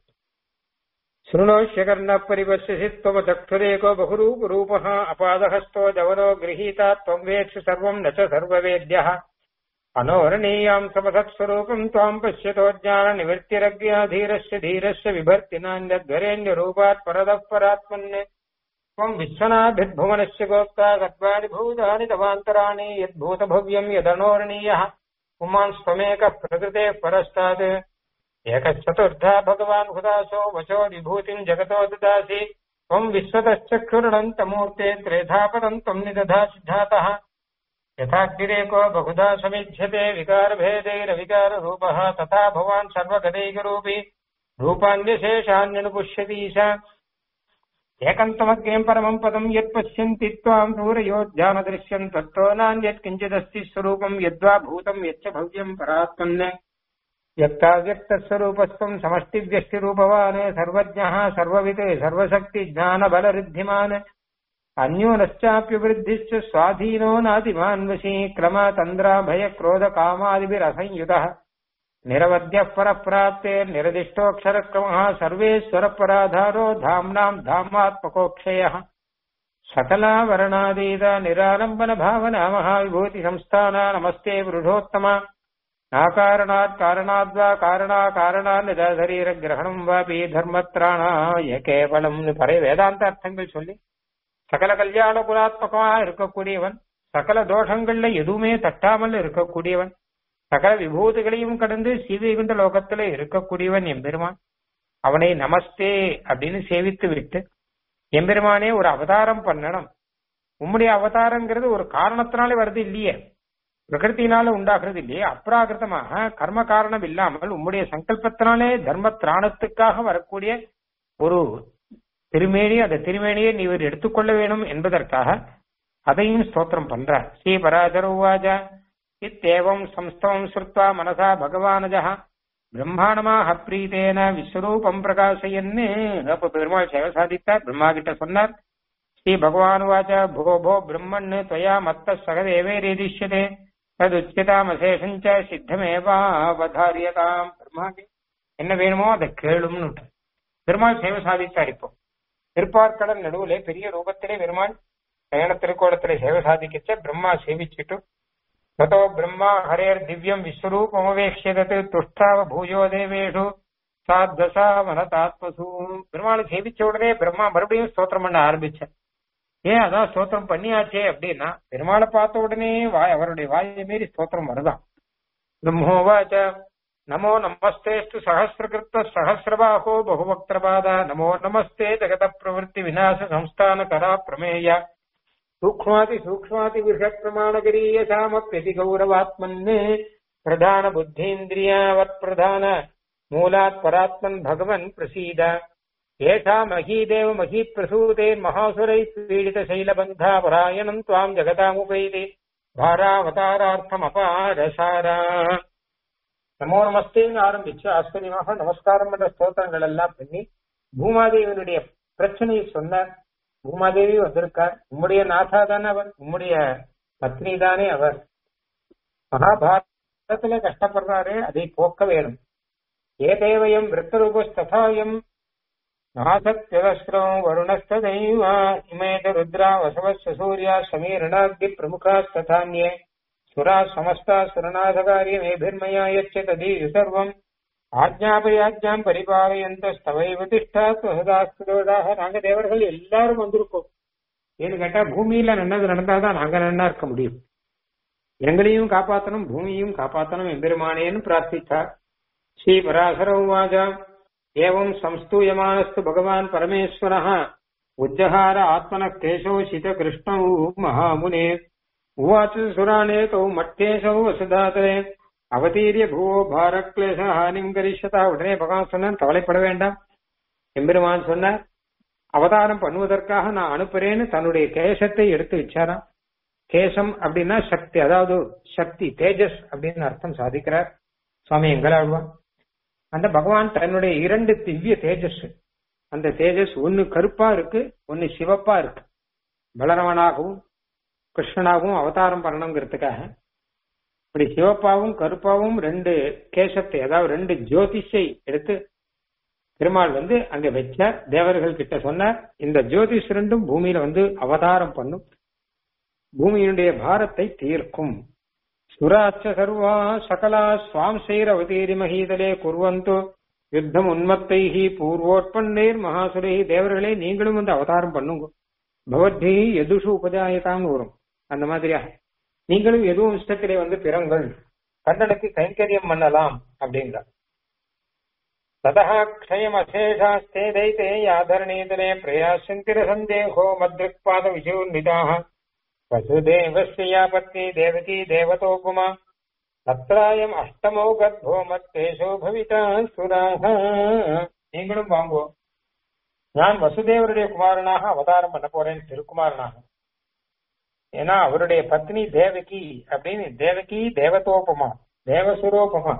शृणोष्यकर्ण परिपश्यसि त्वमचक्षुरेको बहुरूपरूपः अपादहस्तो जवनो गृहीता त्वम् वेत्सि सर्वम् न च सर्ववेद्यः अनोरणीयाम् समसत्स्वरूपम् त्वाम् पश्यतो ज्ञाननिवृत्तिरज्ञाधीरस्य धीरस्य विभर्तिनान्यद्वरेण्यरूपात् परतः परात्मन् त्वम् विश्वनाभिर्भुवनस्य गोप्ता गत्वानि भूतानि तवान्तराणि यद्भूतभव्यम् यदनोरणीयः पुमांस्त्वमेकः प्रकृतेः परस्तात् एकश्चतुर्धा भगवान् हुदासो वचो विभूतिम् जगतो ददासि त्वम् विश्वतश्चक्षुरणन्तमूर्ते त्रेधापदम् त्वम् निदधासि धातः यथाग्निरेको बहुधा समिध्यते विकारभेदैरविकाररूपः तथा भवान् सर्वगदैकरूपी रूपान्यशेषान्यनुपुष्यतीश एकन्तमग्नेम् परमम् पदम् यत्पश्यन्ति त्वाम् दूरयोज्जानदृश्यम् तत्तो नान्यत् किञ्चिदस्ति स्वरूपम् यद्वा भूतम् यच्च भव्यम् परात्मन् व्यक्ताव्यक्तस्वरूपस्त्वम् समष्टिव्यष्टिरूपवान् सर्वज्ञः सर्ववित् सर्वशक्तिज्ञानबलरिद्धिमान् अन्योनश्चाप्यवृद्धिश्च स्वाधीनो नातिमान् वशी क्रम तन्द्राभयक्रोधकामादिभिरसंयुतः निरवध्यः परः प्राप्तेर्निरदिष्टोऽक्षरक्रमः सर्वेश्वरपराधारो धाम्नाम् धामात्मकोक्षयः सकलावरणादीत निरालम्बनभावना महाविभूतिसंस्थाना नमस्ते वृढोत्तमा नाकारणात् कारणाद्वा कारणा कारणान् शरीरग्रहणम् वापि தர்மத்ராணாய கேவலம் பறை வேதாந்த அர்த்தங்கள் சொல்லி சகல கல்யாண குணாத்மகமா இருக்கக்கூடியவன் சகல தோஷங்கள்ல எதுவுமே தட்டாமல் இருக்கக்கூடியவன் சகல விபூதிகளையும் கடந்து சீவைகுண்ட லோகத்துல இருக்கக்கூடியவன் எம்பெருமான் அவனை நமஸ்தே அப்படின்னு சேவித்து விட்டு எம்பெருமானே ஒரு அவதாரம் பண்ணணும் உம்முடைய அவதாரங்கிறது ஒரு காரணத்தினாலே வருது இல்லையே பிரகிருத்தினால உண்டாகிறது இல்லையே அப்ராகிருத்தமாக கர்ம காரணம் இல்லாமல் உம்முடைய சங்கல்பத்தினாலே தர்ம திராணத்துக்காக வரக்கூடிய ஒரு திருமேனி அந்த திருமேனியை நீவர் எடுத்துக்கொள்ள வேணும் என்பதற்காக அதையும் ஸ்தோத்திரம் பண்றார் ஸ்ரீ பராசர உவாஜ இத்தேவம் சம்ஸ்தவம் ஸ்ருத்வா மனசா பகவானஜா பிரம்மாண்டமாக பிரீதேன விஸ்வரூபம் பிரகாசையன்னு அப்ப பெருமாள் சேவை சாதித்தார் பிரம்மா கிட்ட சொன்னார் ஸ்ரீ பகவான் வாச்ச போ போ பிரம்மன் துவயா மத்த சகதேவே ரேதிஷ்யதே ததுச்சிதாமசேஷஞ்ச சித்தமேவாவதாரியதாம் பிரம்மா என்ன வேணுமோ அதை கேளும்னு பெருமாள் சேவை சாதித்தார் இப்போ திருப்பார்க்கடல் நடுவுல பெரிய ரூபத்திலே பெருமாள் கயண திருக்கோலத்திலே சேவை சாதிக்கச்ச பிரம்மா சேவிச்சுட்டு ததோ பிரம்மா ஹரேர் திவ்யம் விஸ்வரூபமவேக்ஷதத்து துஷ்டாவ பூஜோ தேவேஷு சாத்வசா மனதாத்மசூ பெருமாளை சேவிச்ச உடனே பிரம்மா மறுபடியும் ஸ்தோத்திரம் பண்ண ஆரம்பிச்சார் ஏன் அதான் ஸ்தோத்திரம் பண்ணியாச்சே அப்படின்னா பெருமாளை பார்த்த உடனே வாய் அவருடைய வாயை மீறி ஸ்தோத்திரம் வருதான் பிரம்மோவாச்ச நமோ நமஸ்தேஸ்து சஹசிரகிருத்த சஹசிரபாகோ பகுவக்திரபாத நமோ நமஸ்தே ஜகத பிரவருத்தி விநாச சம்ஸ்தான கரா பிரமேய சூக்ஷ்மாதி சூக்ஷ்மாதி விருஷ பிரமாணகரீய சாமப்பியதி கௌரவாத்மன் பிரதான புத்தீந்திரியாவத் பிரதான மூலாத் பராத்மன் பகவன் பிரசீத ஏஷா மகீதேவ மகீப்பிரசூதே மகாசுரை பீடித சைலபந்தா பராயணம் துவாம் ஜகதாமுபைதி பாராவதாரார்த்தம் அபாரசாரா நமோ நமஸ்தேன்னு ஆரம்பிச்சு ஆச்சரியமாக நமஸ்காரம் பண்ற ஸ்தோத்திரங்கள் எல்லாம் பண்ணி பூமாதேவியினுடைய பிரச்சனையை சொன்னார் பூமாதேவி வந்திருக்கார் உம்முடைய நாதா தானே அவர் உம்முடைய பத்னி தானே அவர் மகாபாரதத்துல கஷ்டப்படுறாரு அதை போக்க வேணும் ஏதேவயம் விருத்தரூபஸ்ததாயம் நாசத்யதஸ்ரம் வருணஸ்ததைவ இமேத ருத்ரா வசவஸ்ய சூர்யா சமீரணாக்தி பிரமுகாஸ்ததான்யே சுரா சமஸ்தா சுரநாதகாரியமேபிர்மயா யச்ச ததீயு சர்வம் ஆஜ்ஞாபயாஜ்ஞாம் பரிபாலயந்த ஸ்தவைவ திஷ்டா சுகதாஸ்துதோதாக நாங்க தேவர்கள் எல்லாரும் வந்திருக்கோம் ஏன்னு கேட்டா பூமியில நல்லது நடந்தாதான் நாங்க நன்னா இருக்க முடியும் எங்களையும் காப்பாத்தணும் பூமியையும் காப்பாத்தணும் எம்பெருமானேன்னு பிரார்த்தித்தார் ஸ்ரீ பராசர உவாஜா ஏவம் சம்ஸ்தூயமானஸ்து பகவான் பரமேஸ்வரः உஜ்ஜகார ஆத்மன கேசோஷித கிருஷ்ணௌ மகாமுனே உவாச்ச சுராணேகௌ மட்டேசௌ வசுதாதரே அவதீரிய பூவோ பாரக்லேச ஹானிம் கரிஷதா உடனே பகவான் சொன்னான் கவலைப்பட வேண்டாம் எம்பெருமான் சொன்னார் அவதாரம் பண்ணுவதற்காக நான் அனுப்புறேன்னு தன்னுடைய கேசத்தை எடுத்து வச்சாராம் கேசம் அப்படின்னா சக்தி அதாவது சக்தி தேஜஸ் அப்படின்னு அர்த்தம் சாதிக்கிறார் சுவாமி எங்களாழ்வான் அந்த பகவான் தன்னுடைய இரண்டு திவ்ய தேஜஸ் அந்த தேஜஸ் ஒன்னு கருப்பா இருக்கு ஒன்னு சிவப்பா இருக்கு பலரவனாகவும் கிருஷ்ணனாகவும் அவதாரம் பண்ணணுங்கிறதுக்காக இப்படி சிவப்பாவும் கருப்பாவும் ரெண்டு கேசத்தை அதாவது ரெண்டு ஜோதிஷை எடுத்து பெருமாள் வந்து அங்க வச்சார் தேவர்கள் கிட்ட சொன்னார் இந்த ஜோதிஷ் ரெண்டும் பூமியில வந்து அவதாரம் பண்ணும் பூமியினுடைய பாரத்தை தீர்க்கும் சுராச்ச சர்வா சகலா சுவாம்சைர் அவதீரி மகீதலே குர்வந்து யுத்தம் உன்மத்தைஹி பூர்வோட்பன்னேர் மகாசுரை தேவர்களே நீங்களும் வந்து அவதாரம் பண்ணுங்க பவத்தி எதுஷு உபஜாயதான்னு வரும் அந்த மாதிரியாக நீங்களும் எதுவும் இஷ்டத்திலே வந்து பிறங்கள் கண்ணனுக்கு கைங்கரியம் பண்ணலாம் அப்படிங்கிறார் ततः क्षयमशेषास्ते दैते याधरणीतले प्रयास्यन्तिरसन्देहो मद्रिक्पादविशूर्णिताः वसुदेवस्य या पत्नी देवकी देवतोपुमा तत्रायम् अष्टमो गर्भो मत्तेषो भविता सुराः நீங்களும் வாங்கோ நான் வசுதேவருடைய குமாரனாக அவதாரம் பண்ண போறேன் திருக்குமாரனாக ஏன்னா அவருடைய பத்னி தேவகி அப்படின்னு தேவகி தேவதோபமா தேவசுரோபமா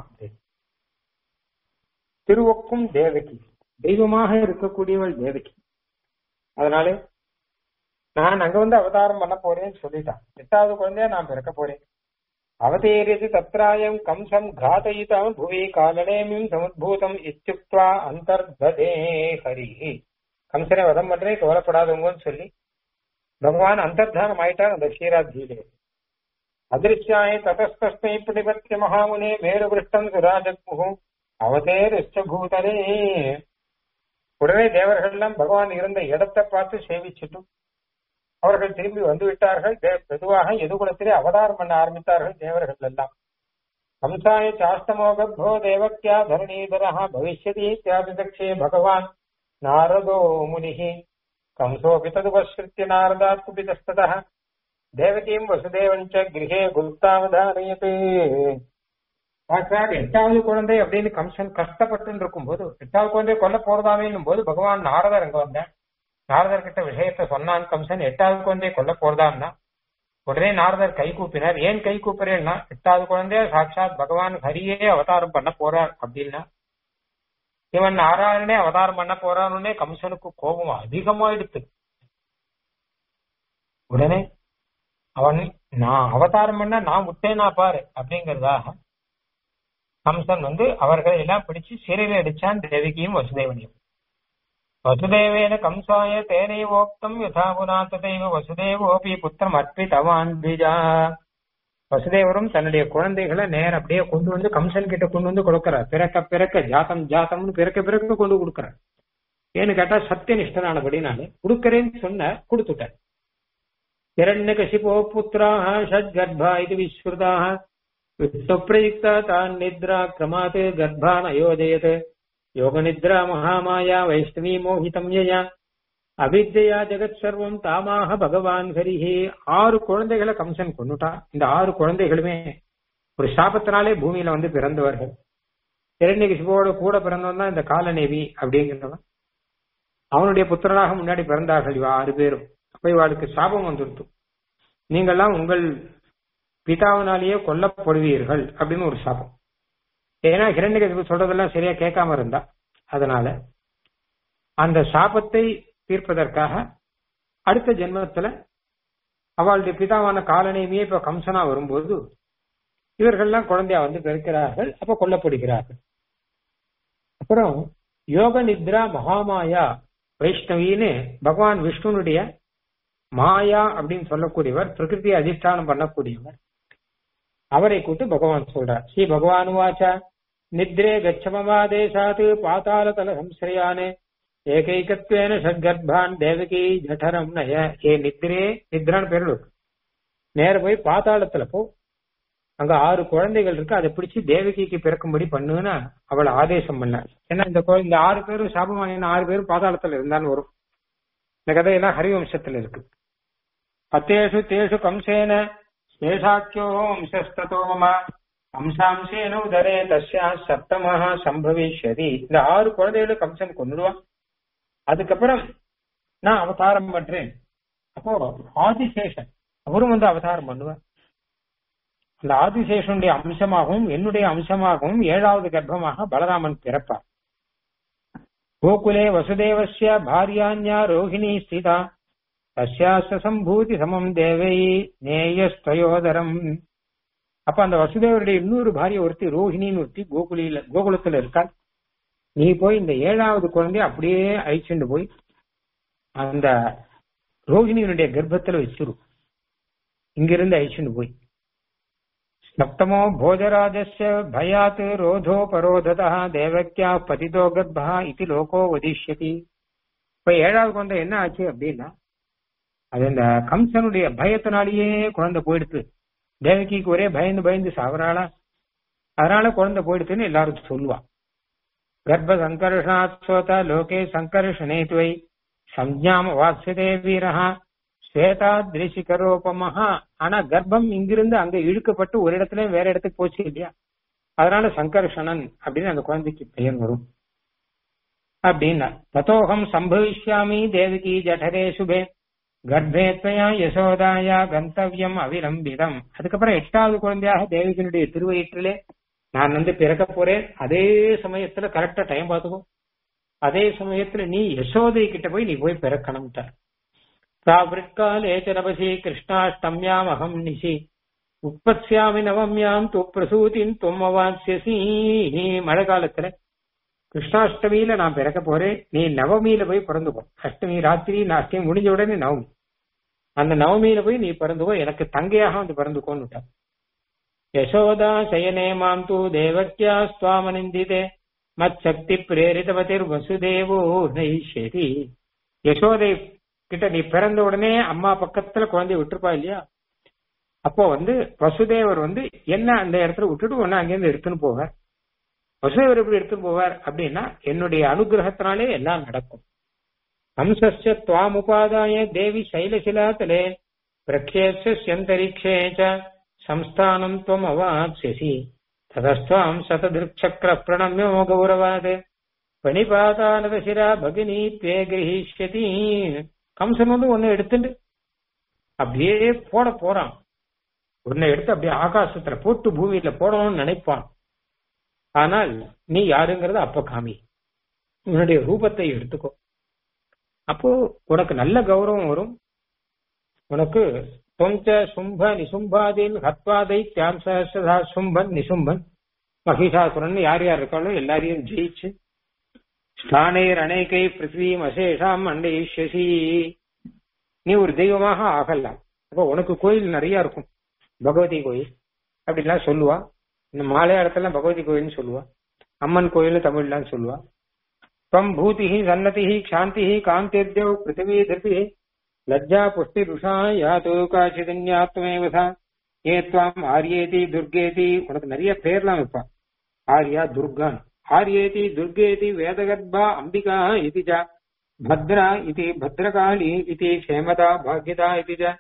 திருவக்கும் தேவகி தெய்வமாக இருக்கக்கூடியவள் தேவகி அதனால நான் அங்க வந்து அவதாரம் பண்ண போறேன்னு சொல்லிட்டான் எட்டாவது குழந்தைய நான் பிறக்க போறேன் அவதேரித்து தத்ராயம் கம்சம் காதயிதாம் புவி காலனேமிம் சமுத்பூதம் இச்சுக்வா அந்தர்ததே ஹரி கம்சனை வதம் பண்றே கவலைப்படாதவங்கன்னு சொல்லி பகவான் அந்தர்தானம் ஆயிட்டார் அந்த க்ஷீராத்தியிலே அதிருஷ்யாய ததஸ்தஸ்மை பிரதிபத்திய மகாமுனே மேருபிருஷ்டம் சுராஜத்முகு அவதேரிஷ்ட பூதரே உடனே தேவர்கள் எல்லாம் பகவான் இருந்த இடத்தை பார்த்து சேவிச்சுட்டும் அவர்கள் திரும்பி வந்து விட்டார்கள் பொதுவாக எதுகுலத்திலே அவதாரம் பண்ண ஆரம்பித்தார்கள் தேவர்கள் எல்லாம் கம்சாய சாஷ்டமோகோ தேவக்யா தரணீதரா பவிஷ்யதி தியாபிதக்ஷே பகவான் நாரதோ முனிஹி கம்சோபி ததுபஸ்ருத்திய நாரதாத் குபிதஸ்ததः தேவகீம் வசுதேவஞ்ச கிரகே குப்தாவதானயதே சாட்சாத் எட்டாவது குழந்தை அப்படின்னு கம்சன் கஷ்டப்பட்டு இருக்கும் போது எட்டாவது குழந்தை கொல்ல போறதாமேன்னும் போது பகவான் நாரதர் அங்க வந்தார் நாரதர் கிட்ட விஷயத்த சொன்னான் கம்சன் எட்டாவது குழந்தைய கொல்ல போறதான்னா உடனே நாரதர் கை கூப்பினார் ஏன் கை கூப்பிறேன்னா எட்டாவது குழந்தைய சாட்சாத் பகவான் ஹரியே அவதாரம் பண்ண போறார் அப்படின்னா இவன் நாராயணனே அவதாரம் பண்ண போறான்னு கம்சனுக்கு கோபம் அதிகமாயிடுத்து உடனே அவன் நான் அவதாரம் பண்ண நான் விட்டேனா பாரு அப்படிங்கறதாக கம்சன் வந்து அவர்களை எல்லாம் பிடிச்சு சிறையில் அடிச்சான் தேவிகியும் வசுதேவனையும் வசுதேவேன கம்சாய தேனைவோக்தம் யதாபுனா ததைவ வசுதேவோபி புத்திரம் அர்ப்பித்தவான் பிஜா வசுதேவரும் தன்னுடைய குழந்தைகளை நேரம் அப்படியே கொண்டு வந்து கம்சன் கிட்ட கொண்டு வந்து கொடுக்கிறார் பிறக்க பிறக்க ஜாத்தம் ஜாத்தம்னு பிறக்க பிறக்க கொண்டு கொடுக்கிறார் ஏன்னு கேட்டா சத்தியனிஷ்டனானபடினாலே கொடுக்கறேன்னு சொன்ன கொடுத்துட்டார் हिरण्यकशिपो पुत्राः षड्गर्भा इति विश्रुताः विष्णुप्रयुक्ता तान् निद्रा क्रमात् गर्भान् अयोजयत् योगनिद्रा महामाया वैष्णवी मोहितं यया அவித்யா ஜெகத் சர்வம் தாமாக பகவான் ஹரிஹி ஆறு குழந்தைகளை கம்சன் கொண்டுட்டான் இந்த ஆறு குழந்தைகளுமே ஒரு சாபத்தினாலே பூமியில வந்து பிறந்தவர்கள் இரண்யகிசிபோட கூட பிறந்தவன் தான் இந்த காலநேவி அப்படிங்கிறவன் அவனுடைய புத்திரனாக முன்னாடி பிறந்தார்கள் இவ ஆறு பேரும் அப்ப இவாளுக்கு சாபம் வந்துடுத்து நீங்கெல்லாம் உங்கள் பிதாவினாலேயே கொல்லப்படுவீர்கள் அப்படின்னு ஒரு சாபம் ஏன்னா ஹிரண்யகசிபு சொல்றதெல்லாம் சரியா கேட்காம இருந்தா அதனால அந்த சாபத்தை தீர்ப்பதற்காக அடுத்த ஜென்மத்துல அவளுடைய பிதாவான காலனையுமே இப்ப கம்சனா வரும்போது இவர்கள்லாம் குழந்தையா வந்து பிறக்கிறார்கள் அப்ப கொல்லப்படுகிறார்கள் அப்புறம் யோக நித்ரா மகாமாயா வைஷ்ணவின்னு பகவான் விஷ்ணுனுடைய மாயா அப்படின்னு சொல்லக்கூடியவர் பிரகிருதியை அதிஷ்டானம் பண்ணக்கூடியவர் அவரை கூட்டு பகவான் சொல்றார் ஸ்ரீ பகவான் வாச்சா நித்ரே கச்சமவாதேசாத் பாதாள தல சம்சிரயானே ஏகைகத்வேன ஷட்கர்ப்பான் தேவகி ஜடரம் நய ஏ நித்ரே நித்ரான்னு பேரு நேர போய் பாதாளத்துல போ அங்க ஆறு குழந்தைகள் இருக்கு அதை பிடிச்சு தேவகிக்கு பிறக்கும்படி பண்ணுன்னு அவளை ஆதேசம் பண்ணார் ஏன்னா இந்த இந்த ஆறு பேரும் சாபம் வாங்கின ஆறு பேரும் பாதாளத்துல இருந்தான்னு வரும் இந்த கதையெல்லாம் ஹரிவம்சத்துல இருக்கு பத்தேஷு தேஷு கம்சேன சேஷாக்கியோ வம்சஸ்ததோ மம கம்சாம்சேன உதரே தஸ்யா சப்தமஹா சம்பவிஷ்யதி இந்த ஆறு குழந்தைகளை கம்சன் கொண்டுடுவான் அதுக்கப்புறம் நான் அவதாரம் பண்றேன் அப்போ ஆதிசேஷன் அவரும் வந்து அவதாரம் பண்ணுவார் அந்த ஆதிசேஷனுடைய அம்சமாகவும் என்னுடைய அம்சமாகவும் ஏழாவது கர்ப்பமாக பலராமன் பிறப்பார் கோகுலே வசுதேவஸ்ய பாரியான்யா ரோஹிணி ஸ்திதா தஸ்யாச சம்பூதி சமம் தேவை நேயஸ்தயோதரம் அப்ப அந்த வசுதேவருடைய இன்னொரு பாரிய ஒருத்தி ரோஹிணின்னு ஒருத்தி கோகுலியில கோகுலத்துல இருக்காள் நீ போய் இந்த ஏழாவது குழந்தைய அப்படியே அழிச்சுண்டு போய் அந்த ரோஹிணியினுடைய கர்ப்பத்துல வச்சிரு இங்கிருந்து அழிச்சுண்டு போய் சப்தமோ போஜராஜஸ்ய பயாத் ரோதோ பரோததா தேவக்கியா பதிதோ கர்ப்பா இது லோகோ வதிஷ்யதி இப்ப ஏழாவது குழந்தை என்ன ஆச்சு அப்படின்னா அது இந்த கம்சனுடைய பயத்தினாலேயே குழந்தை போயிடுத்து தேவகிக்கு ஒரே பயந்து பயந்து சாவறாளா அதனால குழந்தை போயிடுத்துன்னு எல்லாரும் சொல்லுவா கர்ப்ப சங்கர்ஷனாத் சோதா லோகே சங்கர்ஷனே துவை சஞ்ஞாம வாசியதே வீரஹா ஸ்வேதாதிரிசிகரோபமஹா ஆனா கர்ப்பம் இங்கிருந்து அங்க இழுக்கப்பட்டு ஒரு இடத்துல வேற இடத்துக்கு போச்சு இல்லையா அதனால சங்கர்ஷணன் அப்படின்னு அந்த குழந்தைக்கு பெயர் வரும் அப்படின்னா தத்தோகம் சம்பவிஷ்யாமி தேவகி ஜடரே சுபே கர்ப்பே துவயா யசோதாயா கந்தவியம் அவிலம்பிதம் அதுக்கப்புறம் எட்டாவது குழந்தையாக தேவகியினுடைய திருவயிற்றிலே நான் வந்து பிறக்க போறேன் அதே சமயத்துல கரெக்டா டைம் பார்த்துக்கோ அதே சமயத்துல நீ யசோதை கிட்ட போய் நீ போய் பிறக்கணும்ட்டார் प्रावृत्काले च नवसि कृष्णाष्टम्याम् अहम् निशि உற்பத்தியாமி நவம்யாம் து பிரசூதின் தொம்மவாசியசி மழை காலத்துல கிருஷ்ணாஷ்டமியில நான் பிறக்க போறேன் நீ நவமியில போய் பிறந்துக்கோ அஷ்டமி ராத்திரி நான் அஷ்டமி முடிஞ்ச உடனே நவமி அந்த நவமியில போய் நீ பிறந்துக்கோ எனக்கு தங்கையாக வந்து பிறந்துக்கோன்னு யசோதா சயனே மாம் தூ தேவத்யா ஸ்வாமனிந்திதே மச்சக்தி பிரேரிதவதிர் வசுதேவோ நைஷதி யசோதை கிட்ட நீ பிறந்த உடனே அம்மா பக்கத்துல குழந்தைய விட்டுருப்பா இல்லையா அப்போ வந்து வசுதேவர் வந்து என்ன அந்த இடத்துல விட்டுட்டு ஒன்னு அங்கேருந்து எடுத்துன்னு போவார் வசுதேவர் எப்படி எடுத்துன்னு போவார் அப்படின்னா என்னுடைய அனுகிரகத்தினாலே எல்லாம் நடக்கும் ஹம்சஸ்ய துவாமுபாதாய தேவி சைலசிலாத்தலே பிரக்ஷேத்யந்தரிக்ஷே ச சம்ஸ்தானம் துவம் அவாப்ஸ்யசி ததஸ்துவாம் சததிருச்சக்கர பிரணம்யோ கௌரவாத் பணிபாதானதசிரா பகினி தே கிரகிஷ்யதி கம்சன் வந்து ஒன்னு எடுத்துட்டு அப்படியே போட போறான் உன்னை எடுத்து அப்படியே ஆகாசத்துல போட்டு பூமியில போடணும்னு நினைப்பான் ஆனால் நீ யாருங்கிறத அப்ப காமி உன்னுடைய ரூபத்தை எடுத்துக்கோ அப்போ உனக்கு நல்ல கௌரவம் வரும் உனக்கு தொஞ்ச சும்ப நிசும்பாதீன் ஹத்வாதை தியான் சஹசிரதா சும்பன் நிசும்பன் மகிஷாசுரன் யார் யார் இருக்காளோ எல்லாரையும் ஜெயிச்சு ஸ்நானேர் அநேகை பிருத்வீம் அசேஷாம் அண்டைஷி நீ ஒரு தெய்வமாக ஆகலாம் அப்போ உனக்கு கோயில் நிறைய இருக்கும் பகவதி கோயில் அப்படிலாம் சொல்லுவா இந்த மலையாளத்துல பகவதி கோயில்னு சொல்லுவா அம்மன் கோயில் தமிழ்லாம் சொல்லுவா त्वम् भूतिः सन्नतिः क्षान्तिः कान्तिर्द्यौ पृथिवी धृतिः लज्जा पुष्टिरुषा யாத்து காச்சிதன்யாத்மேவ சா ஏ துவாம் ஆரியேதி துர்கேதி உனக்கு நிறைய பேர்லாம் வைப்பான் ஆர்யா துர்கான் ஆரியேதி துர்கேதி வேதகர்ப்பா அம்பிகா இது ச भद्रा इति भद्रकाली इति क्षेमता भाग्यता इति च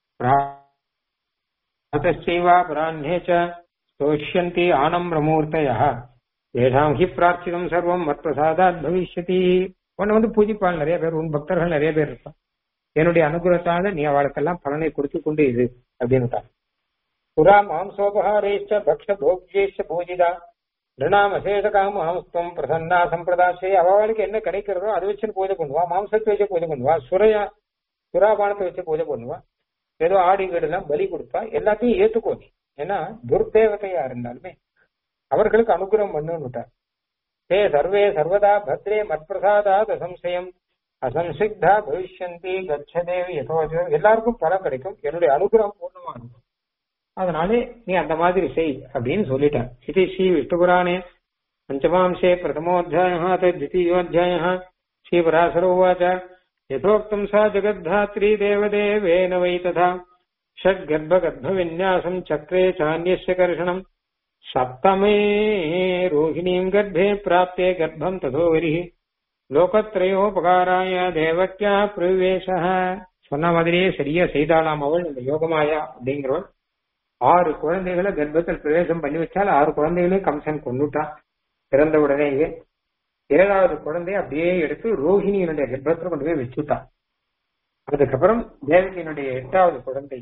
प्रातश्चैव अपराह्णे च स्तोष्यन्ति आनम्रमूर्तयः ஏஷாம் ஹி பிரார்த்திதம் சர்வம் மத்பிரசாதாத் பவிஷ்யதி உன்னை வந்து பூஜிப்பாள் நிறைய பேர் உன் பக்தர்கள் நிறைய பேர் இருப்பான் என்னுடைய அனுகிரகத்தால நீ அவளுக்கெல்லாம் பலனை கொடுத்து கொண்டு இது அப்படின்னு புரா மாம்சோபகாரேஷ்ட பக்ஷ போக்யேஷ்ட பூஜிதா நிருணாம் அசேஷ காமஹம்ஸ்தம் பிரசன்னா சம்பிரதாசே அவளுக்கு என்ன கிடைக்கிறதோ அதை வச்சு பூஜை பண்ணுவா மாம்சத்தை வச்சு பூஜை பண்ணுவா சுரையா சுறாபானத்தை வச்சு பூஜை பண்ணுவா ஏதோ ஆடி வீடுலாம் பலி கொடுப்பா எல்லாத்தையும் ஏத்துக்கோ நீ ஏன்னா துர்தேவதையா இருந்தாலுமே அவர்களுக்கு அனுகிரகம் பண்ணுட்டார் தே சர்வே சர்வதா பத்ரே மத்பிரசாதாத் அசம்சயம் அசம்சிக்தா பவிஷ்யந்தி கச்சதேவி யதோஜோ எல்லாருக்கும் பலம் கிடைக்கும் என்னுடைய அனுகிரகம் பூர்ணமா இருக்கும் அதனாலே நீ அந்த மாதிரி செய் அப்படின்னு சொல்லிட்டார் இது ஸ்ரீ விஷ்ணு புராணே பஞ்சமாம்சே பிரதமோத்தியாய द्वितीयोऽध्यायः श्रीपराशरोवाच यथोक्तम् सा जगद्धात्री देवदेवेन वै तथा षड्गर्भगर्भविन्यासम् चक्रे चान्यस्य कर्षणम् सप्तमे रोहिणीम् गर्भे प्राप्ते गर्भम् तथोवरिः லோகத்ரயோபகாராய தேவக்கியா பிரவேச சொன்ன மாதிரியே சரியா செய்தாளாம் அவள் இந்த யோகமாயா அப்படிங்கிறவள் ஆறு குழந்தைகளை கர்ப்பத்தில் பிரவேசம் பண்ணி வச்சால் ஆறு குழந்தைகளையும் கம்சன் கொண்டுட்டான் பிறந்த உடனேயே ஏழாவது குழந்தைய அப்படியே எடுத்து ரோஹிணியினுடைய கர்ப்பத்தில் கொண்டு போய் வச்சுட்டான் அதுக்கப்புறம் தேவகியினுடைய எட்டாவது குழந்தை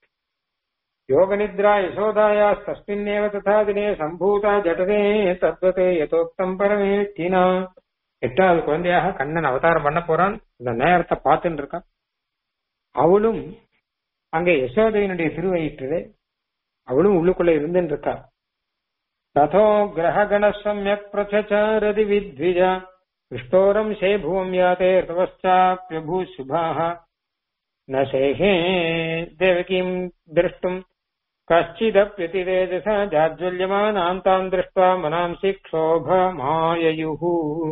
யோக நித்ரா யசோதாயா தஸ்மின்னேவ ததா தினே சம்பூதா ஜடதே தத்வதே யதோக்தம் பரமே தீனா எட்டாவது குழந்தையாக கண்ணன் அவதாரம் பண்ண போறான் இந்த நேரத்தை பார்த்துட்டு இருக்கான் அவளும் அங்கே யசோதையினுடைய திருவயிற்றிலே அவளும் உள்ளுக்குள்ள இருந்துட்டு இருக்கா ததோ கிரகண சமயக் பிரச்சாரதி வித்விஜா கிருஷ்டோரம் சே புவம் யாத்தே ரிதவச்சாப்பியபூ சுபாः न शेहे देवकीम् द्रष्टुम् कश्चिदप्यतिरेजसा जाज्वल्यमानाम् ताम् दृष्ट्वा मनांसि क्षोभमाययुः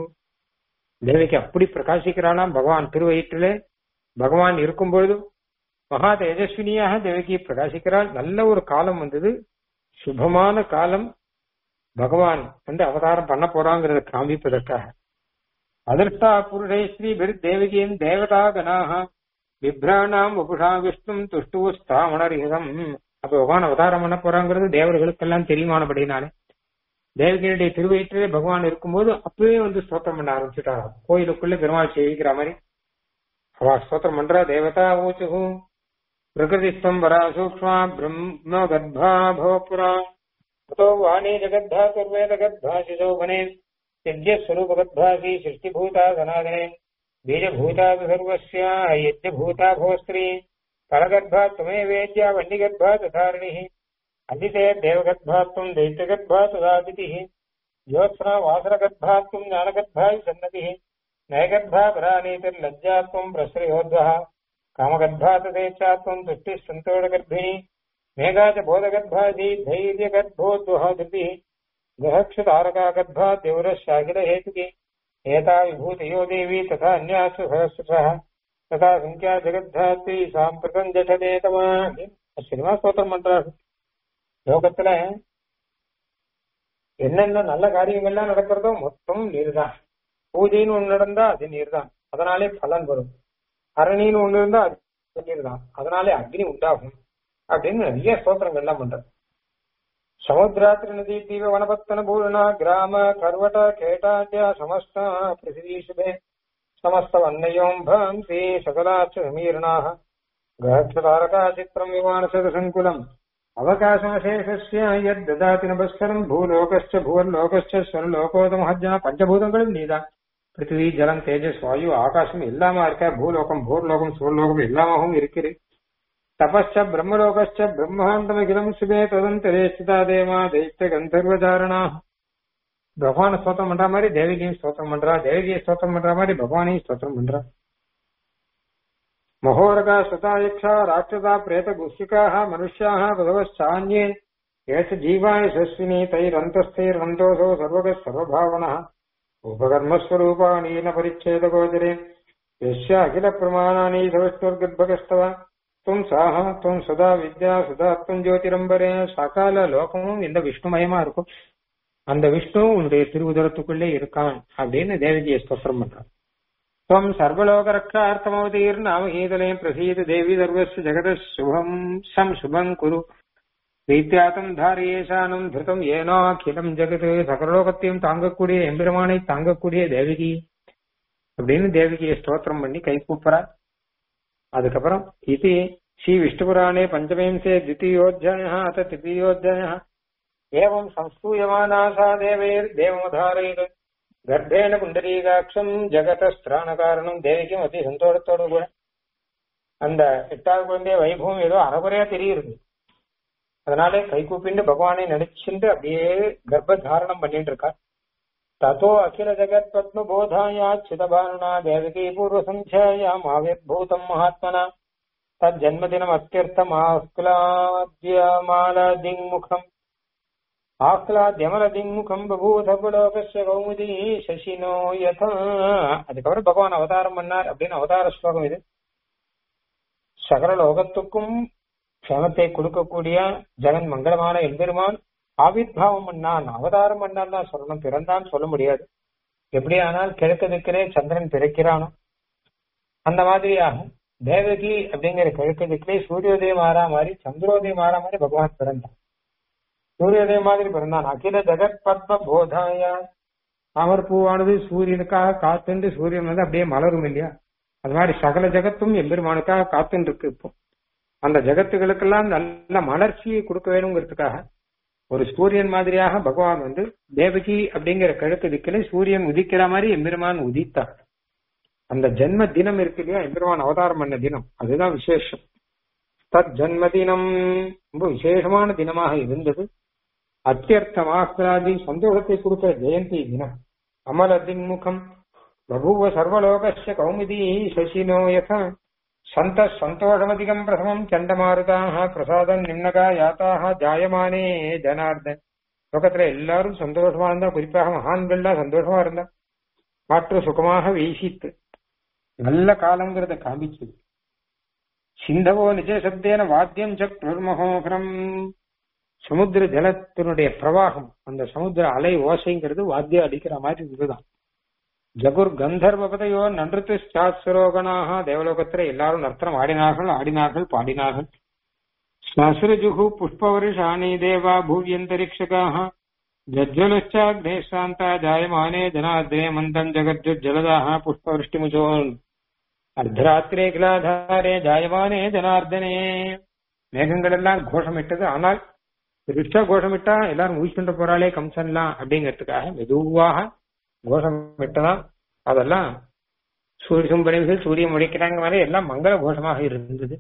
தேவகி அப்படி பிரகாசிக்கிறானாம் பகவான் திருவயிற்றிலே பகவான் இருக்கும் பொழுது மகா தேஜஸ்வினியாக தேவகி பிரகாசிக்கிறாள் நல்ல ஒரு காலம் வந்தது சுபமான காலம் பகவான் வந்து அவதாரம் பண்ண போறாங்கிறத காண்பிப்பதற்காக அதிர்ஷ்டா புருஷை ஸ்ரீ தேவகியின் தேவதா கனாக விப்ராணாம் உபுஷா விஷ்ணும் துஷ்டு ஸ்தாமணரிகம் அப்ப பகவான் அவதாரம் பண்ண போறாங்கிறது தேவர்களுக்கெல்லாம் தெரியுமானபடினாலே தேவகியுடைய திருவயிற்றிலே பகவான் இருக்கும்போது அப்பவே வந்து ஸ்தோத்திரம் பண்ண ஆரம்பிச்சுட்டாராம் கோயிலுக்குள்ள பெருமாள் சேவிக்கிற மாதிரி அவ ஸ்தோத்திரம் பண்றா தேவதா ஊச்சுகு பிரகிருதிஸ்தம் வரா சூக்ஷ்மா பிரம்ம கர்ப்பா பவபுரா தோ வாணி ஜகத்தா குர்வேத கர்ப்பா சிசோபனே यज्ञ स्वरूप गद्भासी सृष्टिभूता सनातने बीजभूता सर्वस्य यज्ञभूता भोस्त्री फलगर्भा त्वमेवेद्या वह्निगर्भा तथारिणिः अदिते देवगर्भात्वम् दैत्यगर्भा तदादितिः ज्योत्स्ना वासरगर्भात्वम् ज्ञानगर्भाय सन्नतिः नयगर्भा परानीतिर्लज्जात्वम् प्रश्रयोध्वः कामगर्भा तदेच्छात्वम् तुष्टिः सन्तोषगर्भिणी मेघा च बोधगर्भासी धैर्यगर्भोद्वः धृतिः गृहक्षतारका गद्भा देवरशाखिलहेतुकी एता विभूतयो देवी तथा अन्यासु सहस्रशः तथा संख्या जगद्धात्री சாம்பிரதம் ஜடதே தமா சினிமா ஸ்தோத்திரம் பண்றாரு லோகத்துல என்னென்ன நல்ல காரியங்கள்லாம் நடக்கிறதோ மொத்தம் நீர்தான் பூஜைன்னு ஒண்ணு நடந்தா அது நீர்தான் அதனாலே பலன் வரும் அரணின்னு ஒண்ணு இருந்தா அது நீர்தான் அதனாலே அக்னி உண்டாகும் அப்படின்னு நிறைய ஸ்தோத்திரங்கள்லாம் பண்றது समुद्रात्र नदी तीव्र वनपत्तन पूर्ण ग्राम कर्वट केटाद्य समस्त पृथिवीशुभे समस्त वन्नयोम्भांसि सकलाश्च समीर्णाः गृहक्षतारका चित्रम् विमानसदसङ्कुलम् அவகாசமசேஷஸ்ய யத் ததாதி நபஸ்வரம் பூலோகஸ்ச புவர்லோகஸ்ச ஸ்வரலோகோதமஹஜ்ஜன பஞ்சபூதங்களும் நீதான் பிருத்திவி ஜலம் தேஜஸ் வாயு ஆகாசம் எல்லாமா இருக்க பூலோகம் பூர்லோகம் சுவர்லோகம் எல்லாமாகவும் இருக்குது तपश्च ब्रह्मलोकश्च ब्रह्माण्डमखिलम् शुभे तदन्तरे स्थिता देवा दैत्य கந்தர்வதாரணா பகவான ஸ்தோத்திரம் பண்ற மாதிரி தேவகியும் ஸ்தோத்திரம் பண்றா தேவகியை ஸ்தோத்திரம் பண்ற மாதிரி பகவானையும் ஸ்தோத்திரம் பண்றா மகோரகா சுதாயக்ஷா ராட்சதா பிரேத குஷிகாः மனுஷ்யாः பகவச்சான்யே ஏஷ ஜீவாய சஸ்வினி தைரந்தஸ்தைரந்தோசோ சர்வக சர்வபாவனः उपकर्मस्वरूपाणीन परिच्छेदगोचरे यस्य अखिल प्रमाणानि सविष्णुर्गर्भगस्तव துவம் சாகா துவம் சதா வித்யா சதா துவம் ஜோதிரம்பரே சகால லோகமும் இந்த விஷ்ணுமயமா இருக்கும் அந்த விஷ்ணு உன்னுடைய திருவுதரத்துக்குள்ளே இருக்கான் அப்படின்னு தேவகியை ஸ்தோத்திரம் பண்றான் துவம் சர்வலோக ரக்ஷார்த்தமவதீர் நாமகீதலே பிரசீத தேவி சர்வஸ்ய ஜெகத சுபம் சம் சுபம் குரு வைத்தியாத்தம் தாரியேசானம் திருத்தம் ஏனோ அகிலம் ஜெகத் சகலோகத்தையும் தாங்கக்கூடிய எம்பெருமானை தாங்கக்கூடிய தேவகி அப்படின்னு தேவகியை ஸ்தோத்திரம் பண்ணி கை கூப்புறார் அதுக்கப்புறம் இது ஸ்ரீ விஷ்ணுபுராணே பஞ்சமஹிம்சே द्वितीयोऽध्यायः अथ तृतीयोऽध्यायः एवं संस्तूयमाना सा देवैर् देवमधारयत् கர்ப்பேன புண்டரீகாட்சம் ஜெகதஸ்திராணகாரணம் தேவிக்கும் அதி சந்தோஷத்தோடு கூட அந்த எட்டாவது குழந்தைய வைபவம் ஏதோ அறகுறையா தெரியுது அதனாலே கை கூப்பிண்டு பகவானை நினைச்சுட்டு அப்படியே கர்ப்ப தாரணம் பண்ணிட்டு இருக்கா ततो अखिल जगत् पद्म बोधाया चिदभानुना देवकी पूर्व संध्यायाम् आविर्भूतम् महात्मना तज्जन्मदिनमत्यर्थमाह्लाद्यमालदिङ्मुखम् ஆஹ்லாத்யமலதிங்முகம் பபூத புலோகஸ்ய கௌமுதி சசினோ யதா அதுக்கப்புறம் பகவான் அவதாரம் பண்ணார் அப்படின்னு அவதார ஸ்லோகம் இது சகல லோகத்துக்கும் க்ஷேமத்தை கொடுக்கக்கூடிய ஜெகன் மங்களமான எம்பெருமான் ஆவிர்வாவம் பண்ணான் அவதாரம் பண்ணான் தான் சொல்லணும் பிறந்தான் சொல்ல முடியாது எப்படி ஆனால் கிழக்கு திக்கிலே சந்திரன் பிறக்கிறானோ அந்த மாதிரியாக தேவகி அப்படிங்கிற கிழக்கு திக்கிலே சூரியோதயம் ஆறா மாதிரி சந்திரோதயம் ஆறா மாதிரி பகவான் பிறந்தான் சூரியோதயம் மாதிரி பிறந்தான் அகில ஜெகத் பத்ம போதாய தாமர் பூவானது சூரியனுக்காக காத்துண்டு சூரியன் வந்து அப்படியே மலரும் இல்லையா அது மாதிரி சகல ஜெகத்தும் எம்பெருமானுக்காக காத்துண்டு இருக்கு இப்போ அந்த ஜெகத்துகளுக்கெல்லாம் நல்ல மலர்ச்சியை கொடுக்க வேணுங்கிறதுக்காக ஒரு சூரியன் மாதிரியாக பகவான் வந்து தேவகி அப்படிங்கிற கிழக்கு திக்கில சூரியன் உதிக்கிற மாதிரி எம்பெருமான் உதித்தார் அந்த ஜென்ம தினம் இருக்கு இல்லையா எம்பெருமான் அவதாரம் பண்ண தினம் அதுதான் விசேஷம் தத் ஜன்ம தினம் ரொம்ப விசேஷமான தினமாக இருந்தது அத்தியர்த்த மாஸ்திராதி சந்தோஷத்தை கொடுக்கிற ஜெயந்தி தினம் அமல தின்முகம் பபூவ சர்வலோகஸ்ய கௌமுதி சசினோ யத சந்த சந்தோஷமதிகம் பிரசமம் சண்டமாருதாக பிரசாதம் நிம்னகா யாத்தாக ஜாயமானே ஜனார்தன் லோகத்துல எல்லாரும் சந்தோஷமா இருந்தா குறிப்பாக மகான்கள்லாம் சந்தோஷமா இருந்தா காற்று சுகமாக வீசித்து நல்ல காலங்கிறத காமிச்சது சிந்தவோ நிஜ சப்தேன வாத்தியம் சக்ருர்மகோகரம் சமுத்திர ஜலத்தினுடைய பிரவாகம் அந்த சமுத்திர அலை ஓசைங்கிறது வாத்தியம் அடிக்கிற மாதிரி இதுதான் ஜகுர் கந்தர்வபதையோ நன்றுத்து சாஸ்வரோகனாக தேவலோகத்துல எல்லாரும் நர்த்தனம் ஆடினார்கள் ஆடினார்கள் பாடினார்கள் ஸ்னசுரஜுகு புஷ்பவருஷாணி தேவா பூவியந்தரிக்ஷகாக ஜஜ்வலுச்சாக்னே சாந்தா ஜாயமானே ஜனாத்ரே மந்தம் ஜகஜ்ஜலதாக புஷ்பவருஷ்டிமுச்சோன் அர்த்தராத்திரே கிலாதாரே ஜாயமானே ஜனார்தனே மேகங்கள் எல்லாம் கோஷமிட்டது ஆனால் ரிஷா கோஷமிட்டா எல்லாரும் ஊசிட்டு போறாளே கம்சன்லாம் அப்படிங்கிறதுக்காக மெதுவாக கோஷமிட்டதான் அதெல்லாம் சூரிய சும்பனிகள் சூரியன் முடிக்கிறாங்க மாதிரி எல்லாம் மங்கள கோஷமாக இருந்தது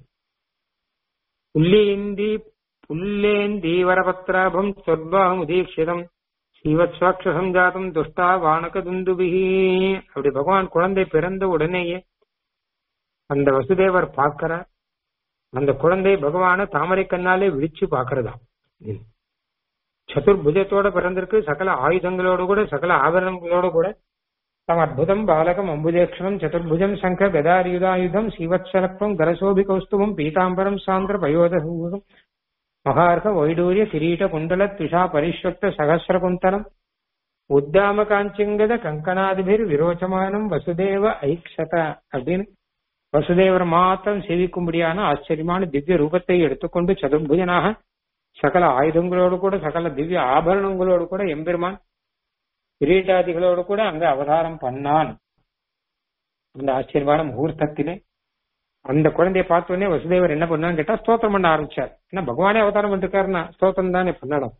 புல்லேந்தி புல்லேந்தி வரபத்ராபம் சொர்பாகம் உதீட்சிதம் ஸ்ரீவத்ஸ்வாட்சம் ஜாதம் துஷ்டா வானக துந்துபிகி அப்படி பகவான் குழந்தை பிறந்த உடனேயே அந்த வசுதேவர் பார்க்கிறார் அந்த குழந்தை பகவான தாமரை கண்ணாலே விழிச்சு பாக்குறதா சதுர்புஜத்தோட பிறந்திருக்கு சகல ஆயுதங்களோடு கூட சகல ஆபரணங்களோடு கூட தம் அற்புதம் பாலகம் அம்புஜேக்ஷணம் சதுர்புஜம் சங்க கதாரியுதாயுதம் சீவத்சலக்வம் கரசோபி கௌஸ்துவம் பீதாம்பரம் சாந்திர பயோதூகம் மகார்க வைடூரிய கிரீட குண்டல துஷா பரிஷ்வக்த சகசிர குந்தலம் உத்தாம காஞ்சிங்கத கங்கனாதிபிர் விரோச்சமானம் வசுதேவ ஐக்ஷத அப்படின்னு வசுதேவர் மாத்திரம் சேவிக்கும்படியான ஆச்சரியமான திவ்ய ரூபத்தை எடுத்துக்கொண்டு சதுர்புஜனாக சகல ஆயுதங்களோடு கூட சகல திவ்ய ஆபரணங்களோடு கூட எம்பெருமான் கிரீட்டாதிகளோடு கூட அங்க அவதாரம் பண்ணான் அந்த ஆச்சரியமான முகூர்த்தத்திலே அந்த குழந்தைய பார்த்த உடனே வசுதேவர் என்ன பண்ணான்னு கேட்டா ஸ்தோத்திரம் பண்ண ஆரம்பிச்சார் ஏன்னா பகவானே அவதாரம் பண்ணிருக்காருன்னா ஸ்தோத்திரம் தானே பண்ணணும்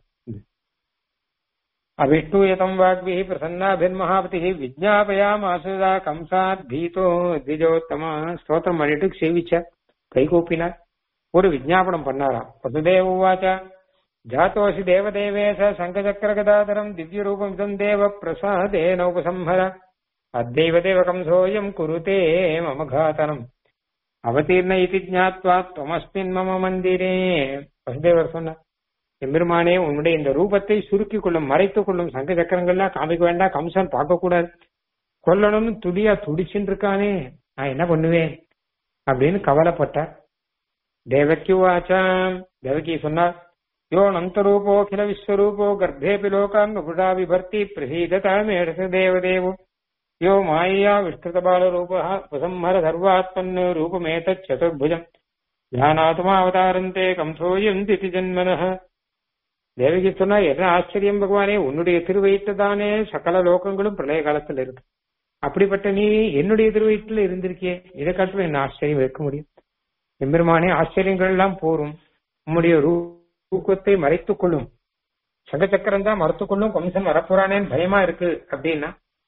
அவிஷ்ணூயதம் வாக்வி பிரசன்னாபிர்மகாபதி விஜ்ஞாபயாமாசுதா கம்சாத் பீதோ திஜோத்தமா ஸ்தோத்திரம் பண்ணிட்டு சேவிச்சார் கை கூப்பினார் ஒரு விஜாபனம் பண்ணாராம் வசுதேவ உவாச்ச ஜாத்தோசி தேவதேவேச சங்கச்சக்கர கதாதரம் திவ்ய ரூபம் இதம் தேவ பிரசாதேன உபசம்ஹர அத்தைவ தேவகம் சோயம் குருதே மம காத்தனம் அவதீர்ண இது ஜாத்வா துவமஸ்மின் மம மந்திரே வசுதேவர் சொன்னார் எம்பெருமானே உன்னுடைய இந்த ரூபத்தை சுருக்கி கொள்ளும் மறைத்துக் கொள்ளும் சங்க சக்கரங்கள்லாம் காமிக்க வேண்டாம் கம்சன் பார்க்க கூடாது கொல்லணும்னு துடியா துடிச்சுட்டு இருக்கானே நான் என்ன பண்ணுவேன் அப்படின்னு கவலைப்பட்டார் தேவக்கி வாச்சாம் தேவகி சொன்னார் யோ அனந்தரூபோ கில விஸ்வரூபோ கர்ப்பேபி லோகான் புடா விபர்த்தி பிரசீததா மேடச தேவதேவோ யோ மாயா விஷ்கிருத பாலரூப உபசம்ஹர சர்வாத்மன் ரூபமேதத் சதுர்புஜம் ஞானாத்மா அவதாரந்தே கம்சோயம் திதி ஜன்மனः தேவகி சொன்னா என்ன ஆச்சரியம் பகவானே உன்னுடைய திருவயிற்று தானே சகல லோகங்களும் பிரளய காலத்துல இருக்கு அப்படிப்பட்ட நீ என்னுடைய திருவயிற்றுல இருந்திருக்கியே இதை காட்டுல என்ன ஆச்சரியம் இருக்க முடியும் எம்பெருமானே ஆச்சரியங்கள் எல்லாம் போரும் உம்முடைய ரூபத்தை மறைத்துக் கொள்ளும் சங்கச்சக்கரம் தான் மறுத்துக் கொள்ளும் கம்சன் வரப்போறானேன்னு பயமா இருக்கு அப்படின்னா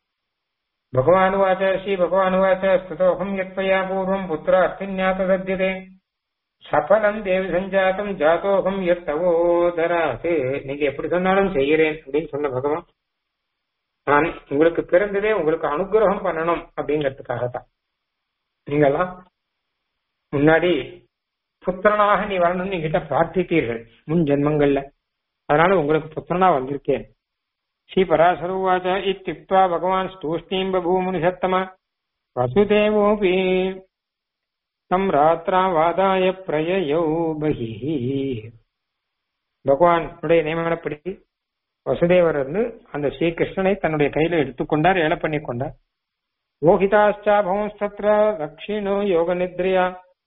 பகவானுவாச்ச ஸ்ரீ பகவானுவாச்ச ஸ்துதோகம் யத்வயா பூர்வம் புத்திர அர்த்திஞாத்த சத்தியதே சபலம் தேவி சஞ்சாத்தம் ஜாதோகம் எத்தவோதராது நீங்க எப்படி சொன்னாலும் செய்கிறேன் அப்படின்னு சொன்ன பகவான் நான் உங்களுக்கு பிறந்ததே உங்களுக்கு அனுகிரகம் பண்ணணும் அப்படிங்கிறதுக்காக தான் நீங்கெல்லாம் முன்னாடி புத்திரனாக நீ வரணும்னு நீங்கிட்ட பிரார்த்தித்தீர்கள் முன் ஜென்மங்கள்ல அதனால உங்களுக்கு புத்திரனா வந்திருக்கேன் ஸ்ரீ பராசருவாச்ச இத்தியுக்தா பகவான் ஸ்தூஷ்ணீம் பபூமுனி சத்தம வசுதேவோபி தம் ராத்ரா வாதாய பிரயயோ பகி பகவான் நியமனப்படி வசுதேவர் வந்து அந்த ஸ்ரீகிருஷ்ணனை தன்னுடைய கையில எடுத்துக்கொண்டார் ஏல பண்ணி கொண்டார் யோகிதாச்சாபவம்ஸ்தத்ர தட்சிணோ யோக நித்ரியா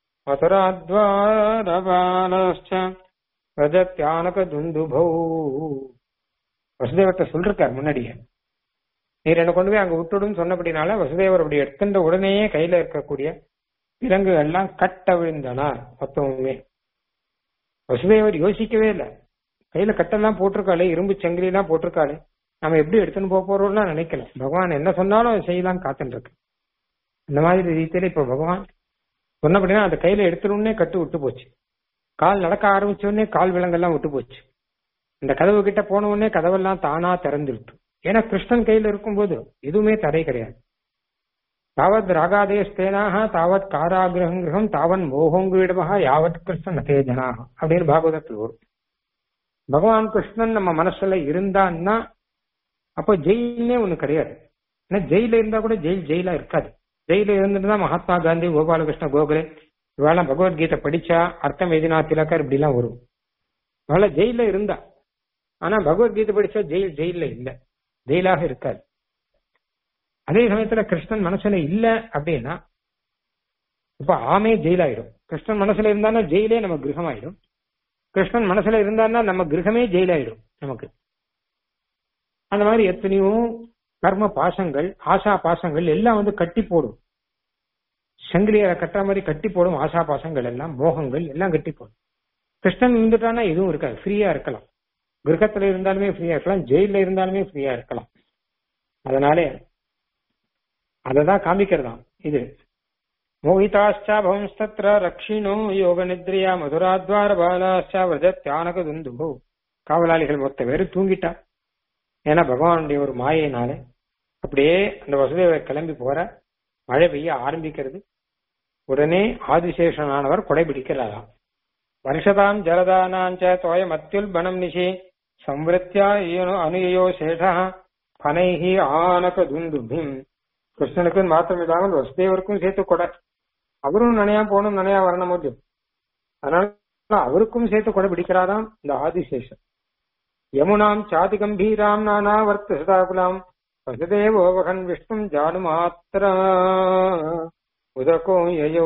மதுராத்வாரபாலஸ்ச ரஜத்யானக துந்துபௌ வசுதேவர்கிட்ட சொல்லிருக்கார் முன்னாடியே நீர் என்ன கொண்டு போய் அங்க விட்டுடுன்னு சொன்னபடினால வசுதேவர் அப்படி எடுத்துட்ட உடனேயே கையில இருக்கக்கூடிய விலங்குகள் எல்லாம் கட்ட விழுந்தனார் மொத்தமுமே வசுதேவர் யோசிக்கவே இல்லை கையில கட்டெல்லாம் போட்டிருக்காளே இரும்பு சங்கிலி எல்லாம் போட்டிருக்காளே நம்ம எப்படி எடுத்துன்னு போக போறோம்னா நினைக்கல பகவான் என்ன சொன்னாலும் அதை செய்யலாம் காத்துட்டு இருக்கு இந்த மாதிரி ரீதியில இப்ப பகவான் சொன்னபடினா அந்த கையில எடுத்துடனே கட்டு விட்டு போச்சு கால் நடக்க ஆரம்பிச்ச உடனே கால் விலங்கெல்லாம் விட்டு போச்சு இந்த கதவு கிட்ட போன உடனே கதவெல்லாம் தானா திறந்துருட்டு ஏன்னா கிருஷ்ணன் கையில இருக்கும்போது எதுவுமே தடை கிடையாது தாவத் ராகாதேஸ்தேனாக தாவத் காராகிரகம் கிரகம் தாவன் மோகங்குவிடமாக யாவத் கிருஷ்ணன் நதே ஜனாக அப்படின்னு பாகவதத்தில் வரும் பகவான் கிருஷ்ணன் நம்ம மனசுல இருந்தான்னா அப்போ ஜெயிலே ஒண்ணு கிடையாது ஏன்னா ஜெயில இருந்தா கூட ஜெயில் ஜெயிலா இருக்காது ஜெயில இருந்துட்டு தான் மகாத்மா காந்தி கோபாலகிருஷ்ண கோகலே இவெல்லாம் பகவத்கீதை படிச்சா அர்த்தம் எதினா திலக்கர் இப்படி எல்லாம் வரும் அதனால ஜெயில இருந்தா ஆனா பகவத்கீதை படிச்சா ஜெயில் ஜெயில இல்ல ஜெயிலாக இருக்காது அதே சமயத்துல கிருஷ்ணன் மனசுல இல்ல அப்படின்னா இப்ப ஆமே ஜெயிலாயிடும் கிருஷ்ணன் மனசுல இருந்தானா ஜெயிலே நம்ம கிரகம் ஆயிடும் கிருஷ்ணன் மனசுல இருந்தான்னா நம்ம கிரகமே ஜெயிலாயிடும் நமக்கு அந்த மாதிரி எத்தனையோ கர்ம பாசங்கள் ஆசா பாசங்கள் எல்லாம் வந்து கட்டி போடும் சங்கிலியை கட்டுற மாதிரி கட்டி போடும் ஆசா பாசங்கள் எல்லாம் மோகங்கள் எல்லாம் கட்டி போடும் கிருஷ்ணன் இருந்துட்டானா எதுவும் இருக்காது ஃப்ரீயா இருக்கலாம் கிரகத்துல இருந்தாலுமே ஃப்ரீயா இருக்கலாம் ஜெயில இருந்தாலுமே ஃப்ரீயா இருக்கலாம் அதனாலே அததான் காமிக்கிறதாம் இது மோகிதாச்சாபவம்ஸ்தத்ர ரக்ஷிணோ யோக நித்ரியா மதுராத்வார பாலாச்சா விரஜத்யானக துந்துபோ காவலாளிகள் மொத்த பேரு தூங்கிட்டா ஏன்னா பகவானுடைய ஒரு மாயினால அப்படியே அந்த வசுதேவர் கிளம்பி போற மழை பெய்ய ஆரம்பிக்கிறது உடனே ஆதிசேஷனானவர் கொடை பிடிக்கிறாராம் வருஷதாம் ஜலதானாஞ்ச தோயம் அத்யுல் பணம் நிஷி சம்வத்தியா அனுயோ சேஷா பனைஹி ஆனக துந்துபிம் கிருஷ்ணனுக்கு மாத்திரம் இல்லாமல் வசுதேவருக்கும் சேர்த்து கொடை அவரும் நினையா போகணும் நினையா வரணும் போது அதனால அவருக்கும் சேர்த்து கொடை பிடிக்கிறாராம் இந்த ஆதிசேஷன் யமுனாம் சாதி கம்பீராம் நானா வர்த்த சதாகுலாம் வசுதேவோ வகன் விஷ்ணும் ஜானு மாத்திர உதக்கோ யயோ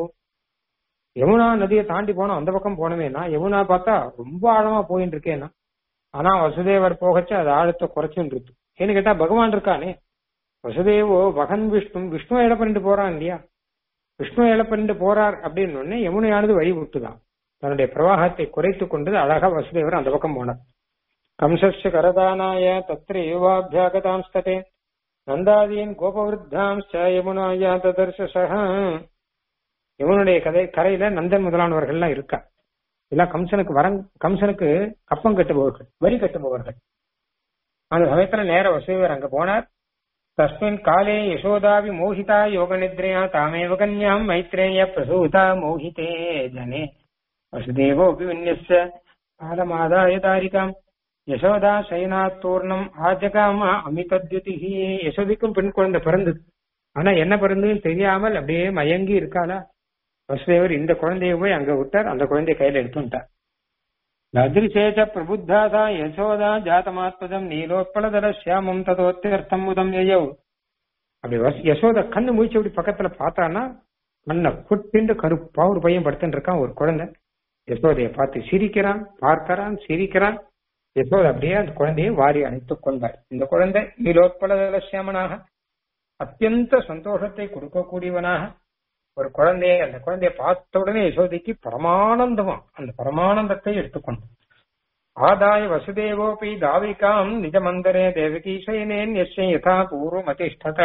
யமுனா நதியை தாண்டி போனோம் அந்த பக்கம் போனவேனா யமுனா பார்த்தா ரொம்ப ஆழமா போயின்னு இருக்கேன்னா ஆனா வசுதேவர் போகச்சு அது ஆழத்தை குறைச்சுன்னு இருக்கு ஏன்னு கேட்டா பகவான் இருக்கானே வசுதேவோ வகன் விஷ்ணு விஷ்ணு இட பண்ணிட்டு போறான் இல்லையா விஷ்ணு இட பண்ணிட்டு போறார் அப்படின்னு உடனே யமுனையானது வழி விட்டுதான் தன்னுடைய பிரவாகத்தை குறைத்து கொண்டு அழகா வசுதேவர் அந்த பக்கம் போனார் கம்சஸ்ய கரதானாய தத்திர யுவாபியாகதாம்ஸ்தே நந்தாதீன் கோபவிருத்தாம்ச யமுனாயா ததர்சசக யமுனுடைய கதை கரையில நந்தன் முதலானவர்கள்லாம் இருக்கா எல்லாம் கம்சனுக்கு வரங் கம்சனுக்கு கப்பம் கட்டுபவர்கள் வரி கட்டுபவர்கள் அந்த சமயத்துல நேர வசுதேவர் அங்க போனார் தஸ்மின் காலே யசோதாவி மோகிதா யோக நித்ரையா தாமேவ கன்யாம் மைத்ரேய பிரசூதா மோகிதே ஜனே வசுதேவோபி விநியஸ்ய காலமாதாய தாரிகாம் யசோதா சயனாத்தூர்ணம் ஆஜகாம அமிதத்யுதி யசோதிக்கும் பெண் குழந்தை பிறந்தது ஆனா என்ன பிறந்ததுன்னு தெரியாமல் அப்படியே மயங்கி இருக்காளா வசுதேவர் இந்த குழந்தைய போய் அங்க விட்டார் அந்த குழந்தைய கையில எடுத்துட்டார் நதிரிசேச்ச பிரபுத்தாதா யசோதா ஜாதமாத்மதம் நீலோத்பலதர சியாமம் ததோத்தியர்த்தம் முதம் எயோ அப்படி வஸ்- யசோதா கண்ணு முடிச்சு அப்படி பக்கத்துல பார்த்தான்னா கண்ணை குட்டிண்டு கருப்பா ஒரு பையன் படுத்துட்டு இருக்கான் ஒரு குழந்தை யசோதைய பார்த்து சிரிக்கிறான் பார்க்கறான் சிரிக்கிறான் யசோதை அப்படியே அந்த குழந்தையை வாரி அணைத்துக் கொண்டார் இந்த குழந்தை நீலோத்பலதர சியாமனாக அத்தியந்த சந்தோஷத்தை கொடுக்கக்கூடியவனாக ஒரு குழந்தையை அந்த குழந்தைய பார்த்த உடனே யசோதைக்கு பரமானந்தமா அந்த பரமானந்தத்தை எடுத்துக்கொண்டு ஆதாய வசுதேவோபி தாவிகாம் நிஜமந்தரே தேவகி சயனேன் எஸ்ய யதா பூர்வம் அதிஷ்டத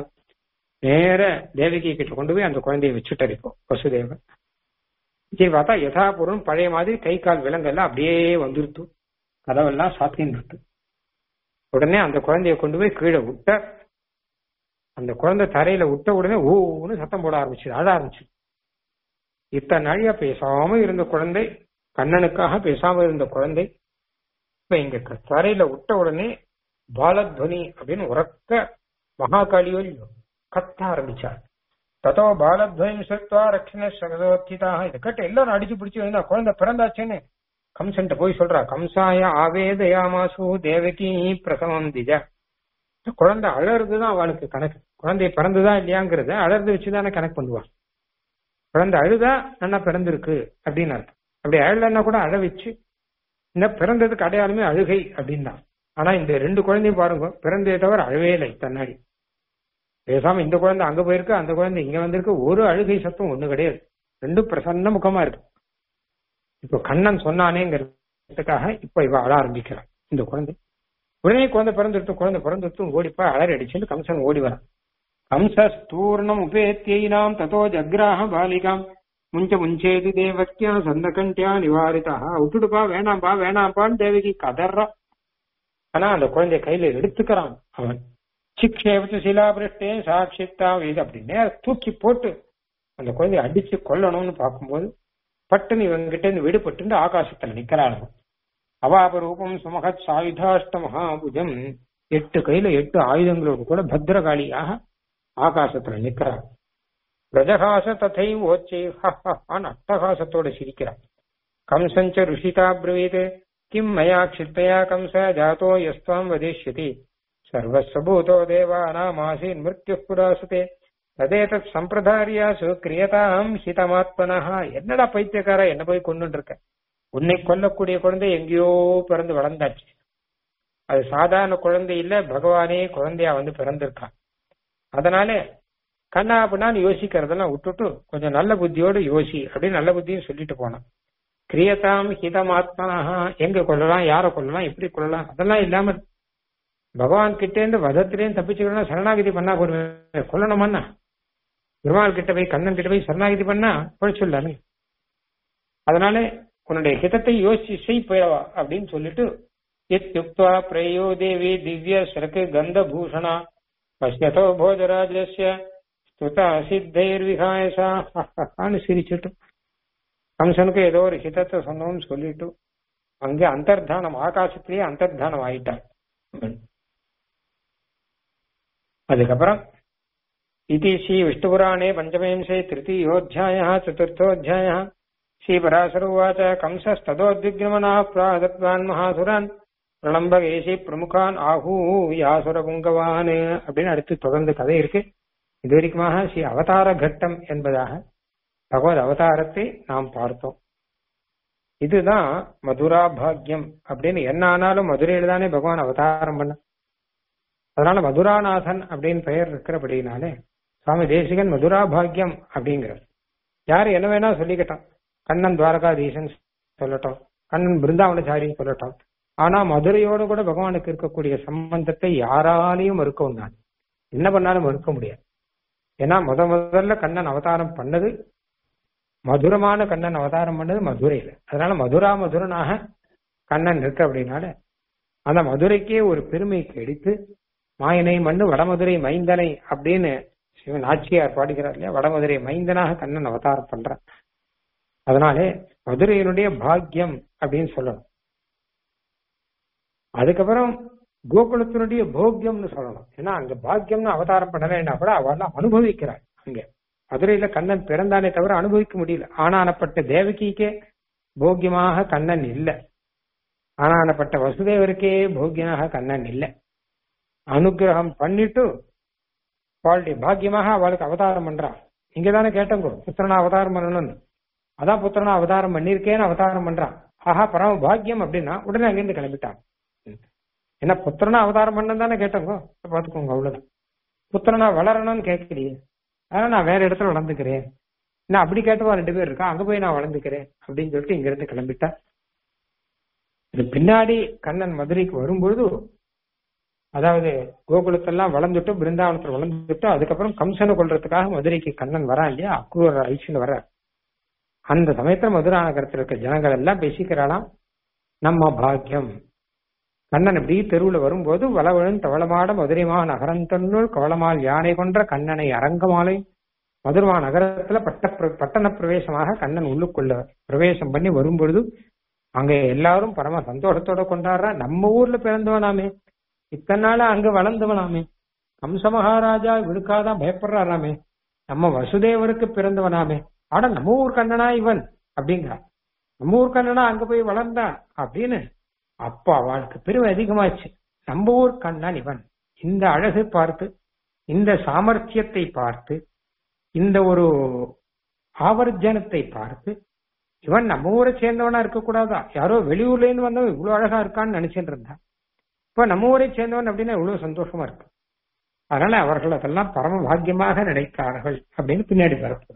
நேர தேவகி கிட்ட கொண்டு போய் அந்த குழந்தையை வச்சுட்டார் இப்போ வசுதேவன் சரி பார்த்தா யதாபூர்வம் பழைய மாதிரி கை கால் விலங்கெல்லாம் அப்படியே வந்துருத்து கதவெல்லாம் சாத்தின்னு இருக்கு உடனே அந்த குழந்தைய கொண்டு போய் கீழே விட்ட அந்த குழந்தை தரையில விட்ட உடனே ஊன்னு சத்தம் போட ஆரம்பிச்சு அழ ஆரம்பிச்சு இத்தனை நாழியா பேசாம இருந்த குழந்தை கண்ணனுக்காக பேசாம இருந்த குழந்தை இப்ப இங்க க- தரையில விட்ட உடனே பாலத்வனி அப்படின்னு உறக்க மகாகாளியோ இல்லையோ கத்த ஆரம்பிச்சார் தத்தோ பாலத்வயம் சத்வா ரட்சண சகதோத்திதாக இதை கேட்டு எல்லாரும் அடிச்சு பிடிச்சு வந்தா குழந்தை பிறந்தாச்சேன்னு கம்சன்ட்ட போய் சொல்றா கம்சாய ஆவேதயாமாசு தேவகி பிரசவம் திஜ குழந்தை அழறதுதான் அவளுக்கு கணக்கு குழந்தை பிறந்துதா இல்லையாங்கிறத அழறது வச்சுதானே கணக்கு பண்ணுவான் குழந்தை அழுதா நல்லா பிறந்திருக்கு அப்படின்னு அர்த்தம் அப்படி அழலைன்னா கூட அழ வச்சு இந்த பிறந்ததுக்கு அடையாளமே அழுகை அப்படின்னு தான் ஆனா இந்த ரெண்டு குழந்தையும் பாருங்க பிறந்தே தவிர அழவே இல்லை தன்னாடி பேசாம இந்த குழந்தை அங்க போயிருக்கு அந்த குழந்தை இங்க வந்திருக்கு ஒரு அழுகை சத்தம் ஒண்ணு கிடையாது ரெண்டும் பிரசன்ன முகமா இருக்கு இப்போ கண்ணன் சொன்னானேங்கிறதுக்காக இப்ப இவ அழ ஆரம்பிக்கிறான் இந்த குழந்தை உடனே குழந்தை பிறந்துட்டு குழந்தை பிறந்துட்டு ஓடிப்பா அலறி அடிச்சுட்டு கம்சன் ஓடி வரான் கம்ச ஸ்தூர்ணம் உபேத்தியைனாம் ததோ ஜக்ராஹ பாலிகாம் முஞ்ச முஞ்சேது தேவக்கியா சந்தகண்டியா நிவாரிதா விட்டுடுப்பா வேணாம்பா வேணாம்பான்னு தேவகி கதறா ஆனா அந்த குழந்தைய கையில எடுத்துக்கிறான் அவன் சிக்ஷேபத்து சிலாபிருஷ்டே சாட்சித்தா இது அப்படின்னு தூக்கி போட்டு அந்த குழந்தைய அடிச்சு கொல்லணும்னு பார்க்கும்போது பட்டுன்னு இவங்கிட்ட இருந்து விடுபட்டு ஆகாசத்துல நிக்கிறாள் அவாபரூபம் சுமகத் சாயுதாஷ்ட மகாபுஜம் எட்டு கையில எட்டு ஆயுதங்களோடு கூட பத்ரகாளியாக ஆகாசத்துல நிக்கிறார் பிரஜகாச ததை ஓச்சை ஹான் அட்டகாசத்தோட சிரிக்கிறார் கம்சஞ்ச ருஷிதா பிரவீத் கிம் மயா க்ஷிப்தயா கம்ச ஜாத்தோ யஸ்வாம் வதிஷ்யதி சர்வஸ்வபூதோ தேவானாமாசீன் மிருத்யு புராசுதே ததேதத் சம்பிரதாரியாசு கிரியதாம் ஹிதமாத்மனஹா என்னடா பைத்தியக்கார என்ன போய் கொண்டு இருக்க உன்னை கொல்லக்கூடிய குழந்தை எங்கேயோ பிறந்து வளர்ந்தாச்சு அது சாதாரண குழந்தை இல்ல பகவானே குழந்தையா வந்து பிறந்திருக்கான் அதனால கண்ணா அப்படின்னா யோசிக்கிறதெல்லாம் விட்டுட்டு கொஞ்சம் நல்ல புத்தியோடு யோசி அப்படின்னு நல்ல புத்தியும் சொல்லிட்டு போனான் கிரியதாம் ஹிதமாத்மனஹா எங்க கொள்ளலாம் யார கொள்ளலாம் எப்படி கொள்ளலாம் அதெல்லாம் இல்லாம பகவான் கிட்டே இருந்து வதத்திலேயும் தப்பிச்சுக்கணும் சரணாகிதி பண்ணா போடுவேன் கொல்லணுமாண்ணா பெருமாள் கிட்ட போய் கண்ணன் கிட்ட போய் சரணாகிதி பண்ணா பொழைச்சுள்ளானே அதனால உன்னுடைய ஹிதத்தை யோசிச்சு செய் போயவா அப்படின்னு சொல்லிட்டு எத்யுக்தா பிரேயோ தேவி திவ்ய சரக்கு கந்த பூஷணா பஷ்யதோ போஜராஜஸ்ய ஸ்துதா சித்தைர் விகாயசான்னு சிரிச்சுட்டு கம்சனுக்கு ஏதோ ஒரு ஹிதத்தை சொன்னோம்னு சொல்லிட்டு அங்கே அந்தர்தானம் ஆகாசத்திலேயே அந்தர்தானம் ஆயிட்டான் அதுக்கப்புறம் இது ஸ்ரீ விஷ்ணுபுராணே பஞ்சமேம்சே திருத்தீயோத்தியாய சதுர்த்தோத்தியாய ஸ்ரீபராசர உவாச்ச கம்சஸ்ததோத்விக்ரமணா பிராதத்வான் மகாசுரான் பிரணம்பகேசி பிரமுகான் ஆஹூ யாசுர புங்கவான் அப்படின்னு அடுத்து தொடர்ந்து கதை இருக்கு இது வரைக்குமாக ஸ்ரீ அவதார கட்டம் என்பதாக பகவத் அவதாரத்தை நாம் பார்த்தோம் இதுதான் மதுரா பாக்யம் அப்படின்னு என்ன ஆனாலும் மதுரையில தானே பகவான் அவதாரம் பண்ண அதனால மதுராநாதன் அப்படின்னு பெயர் இருக்கிறபடினாலே சுவாமி தேசிகன் மதுரா பாக்யம் அப்படிங்கிறார் யாரு என்ன வேணா சொல்லிக்கிட்டான் கண்ணன் துவாரகாதீசன் சொல்லட்டும் கண்ணன் பிருந்தாவனச்சாரின்னு சொல்லட்டும் ஆனா மதுரையோடு கூட பகவானுக்கு இருக்கக்கூடிய சம்பந்தத்தை யாராலையும் மறுக்க உண்டாது என்ன பண்ணாலும் மறுக்க முடியாது ஏன்னா முத முதல்ல கண்ணன் அவதாரம் பண்ணது மதுரமான கண்ணன் அவதாரம் பண்ணது மதுரையில அதனால மதுரா மதுரனாக கண்ணன் இருக்கு அப்படின்னால அந்த மதுரைக்கே ஒரு பெருமைக்கு எடுத்து மாயனை மண்ணு வடமதுரை மைந்தனை அப்படின்னு சிவன் ஆட்சியார் பாடுகிறார் இல்லையா வடமதுரை மைந்தனாக கண்ணன் அவதாரம் பண்றான் அதனாலே மதுரையினுடைய பாக்கியம் அப்படின்னு சொல்லணும் அதுக்கப்புறம் கோகுலத்தினுடைய போக்கியம்னு சொல்லணும் ஏன்னா அங்க பாக்கியம்னு அவதாரம் பண்ணலைன்னா கூட அவெல்லாம் அனுபவிக்கிறாள் அங்க மதுரையில கண்ணன் பிறந்தானே தவிர அனுபவிக்க முடியல ஆனானப்பட்ட தேவகிக்கே போக்கியமாக கண்ணன் இல்லை ஆனானப்பட்ட வசுதேவருக்கே போக்கியமாக கண்ணன் இல்லை அனுகிரகம் பண்ணிட்டு அவளுடைய பாக்கியமாக அவளுக்கு அவதாரம் பண்றான் இங்கதானே கேட்டங்கோ புத்திரனா அவதாரம் பண்ணணும்னு அதான் புத்திரனா அவதாரம் பண்ணிருக்கேன்னு அவதாரம் பண்றான் ஆஹா பரம பாக்கியம் அப்படின்னா உடனே அங்கிருந்து கிளம்பிட்டான் என்ன புத்திரனா அவதாரம் பண்ண தானே கேட்டங்கோ பாத்துக்கோங்க அவ்வளவுதான் புத்திரனா வளரணும்னு கேட்கலையே ஆனா நான் வேற இடத்துல வளர்ந்துக்கிறேன் நான் அப்படி கேட்டவா ரெண்டு பேர் இருக்கா அங்க போய் நான் வளர்ந்துக்கிறேன் அப்படின்னு சொல்லிட்டு இங்க இருந்து கிளம்பிட்டா இது பின்னாடி கண்ணன் மதுரைக்கு வரும்பொழுது அதாவது கோகுலத்தெல்லாம் வளர்ந்துட்டு பிருந்தாவனத்துல வளர்ந்துட்டு அதுக்கப்புறம் கம்சனை கொள்றதுக்காக மதுரைக்கு கண்ணன் வரான் இல்லையா அக்ரூர் ஐஷன் வர அந்த சமயத்துல மதுரா நகரத்தில் இருக்க ஜனங்கள் எல்லாம் பேசிக்கிறாளாம் நம்ம பாக்கியம் கண்ணன் இப்படி தெருவுல வரும்போது வளவழும் தவளமாட மதுரைமா நகரந்தன்னுள் கவளமால் யானை கொன்ற கண்ணனை அரங்கமாலை மதுரமா நகரத்துல பட்ட பட்டண பிரவேசமாக கண்ணன் உள்ளுக்குள்ள பிரவேசம் பண்ணி வரும்பொழுது அங்க எல்லாரும் பரம சந்தோஷத்தோட கொண்டாடுறா நம்ம ஊர்ல பிறந்தவனாமே இத்தனை நாளா அங்க வளர்ந்தவனாமே கம்ச மகாராஜா விழுக்காதான் பயப்படுறாராமே நம்ம வசுதேவருக்கு பிறந்தவனாமே ஆனா நம்ம ஊர் கண்ணனா இவன் அப்படிங்கிறா நம்ம ஊர் கண்ணனா அங்க போய் வளர்ந்தா அப்படின்னு அப்ப அவளுக்கு பெருமை அதிகமாச்சு நம்ம ஊர் கண்ணன் இவன் இந்த அழகு பார்த்து இந்த சாமர்த்தியத்தை பார்த்து இந்த ஒரு ஆவர்ஜனத்தை பார்த்து இவன் நம்ம ஊரை சேர்ந்தவனா இருக்கக்கூடாதா யாரோ வெளியூர்ல இருந்து வந்தவன் இவ்வளவு அழகா இருக்கான்னு நினைச்சிட்டு இருந்தான் இப்ப நம்ம ஊரை சேர்ந்தவன் அப்படின்னா இவ்வளவு சந்தோஷமா இருக்கு அதனால அவர்கள் அதெல்லாம் பரம பாக்கியமாக நினைத்தார்கள் அப்படின்னு பின்னாடி வரப்போம்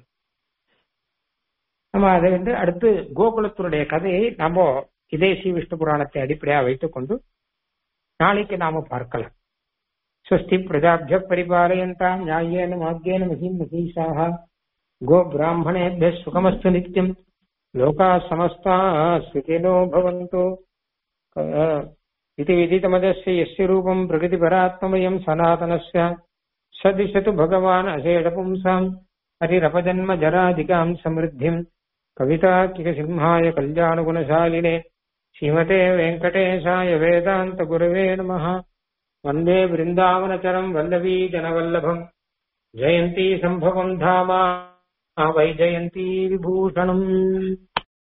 நம்ம அதை வந்து அடுத்து கோகுலத்தினுடைய கதையை நம்ம இதே ஸ்ரீ விஷ்ணு புராணத்தை அடிப்படையாக வைத்துக் கொண்டு நாளைக்கு நாம பார்க்கலாம் स्वस्ति प्रजाभ्य परिपालयन्तां न्याय्येन मार्गेण महीं महीषाः गो ब्राह्मणेभ्यः सुखमस्तु नित्यम् लोकाः समस्ताः सुखिनो भवन्तु इति विदितमदस्य यस्य रूपम् प्रकृतिपरात्ममयम् सनातनस्य सदिशतु भगवान् अशेषपुंसाम् हरिरपजन्म जराधिकाम् समृद्धिम् कविताकिकसिंहाय कल्याणगुणशालिने श्रीमते वेङ्कटेशाय वेदान्तगुरवे नमः वन्दे वृन्दावनचरम् वल्लवी जनवल्लभम् जयन्ती सम्भवम् धामा वै जयन्ती विभूषणम्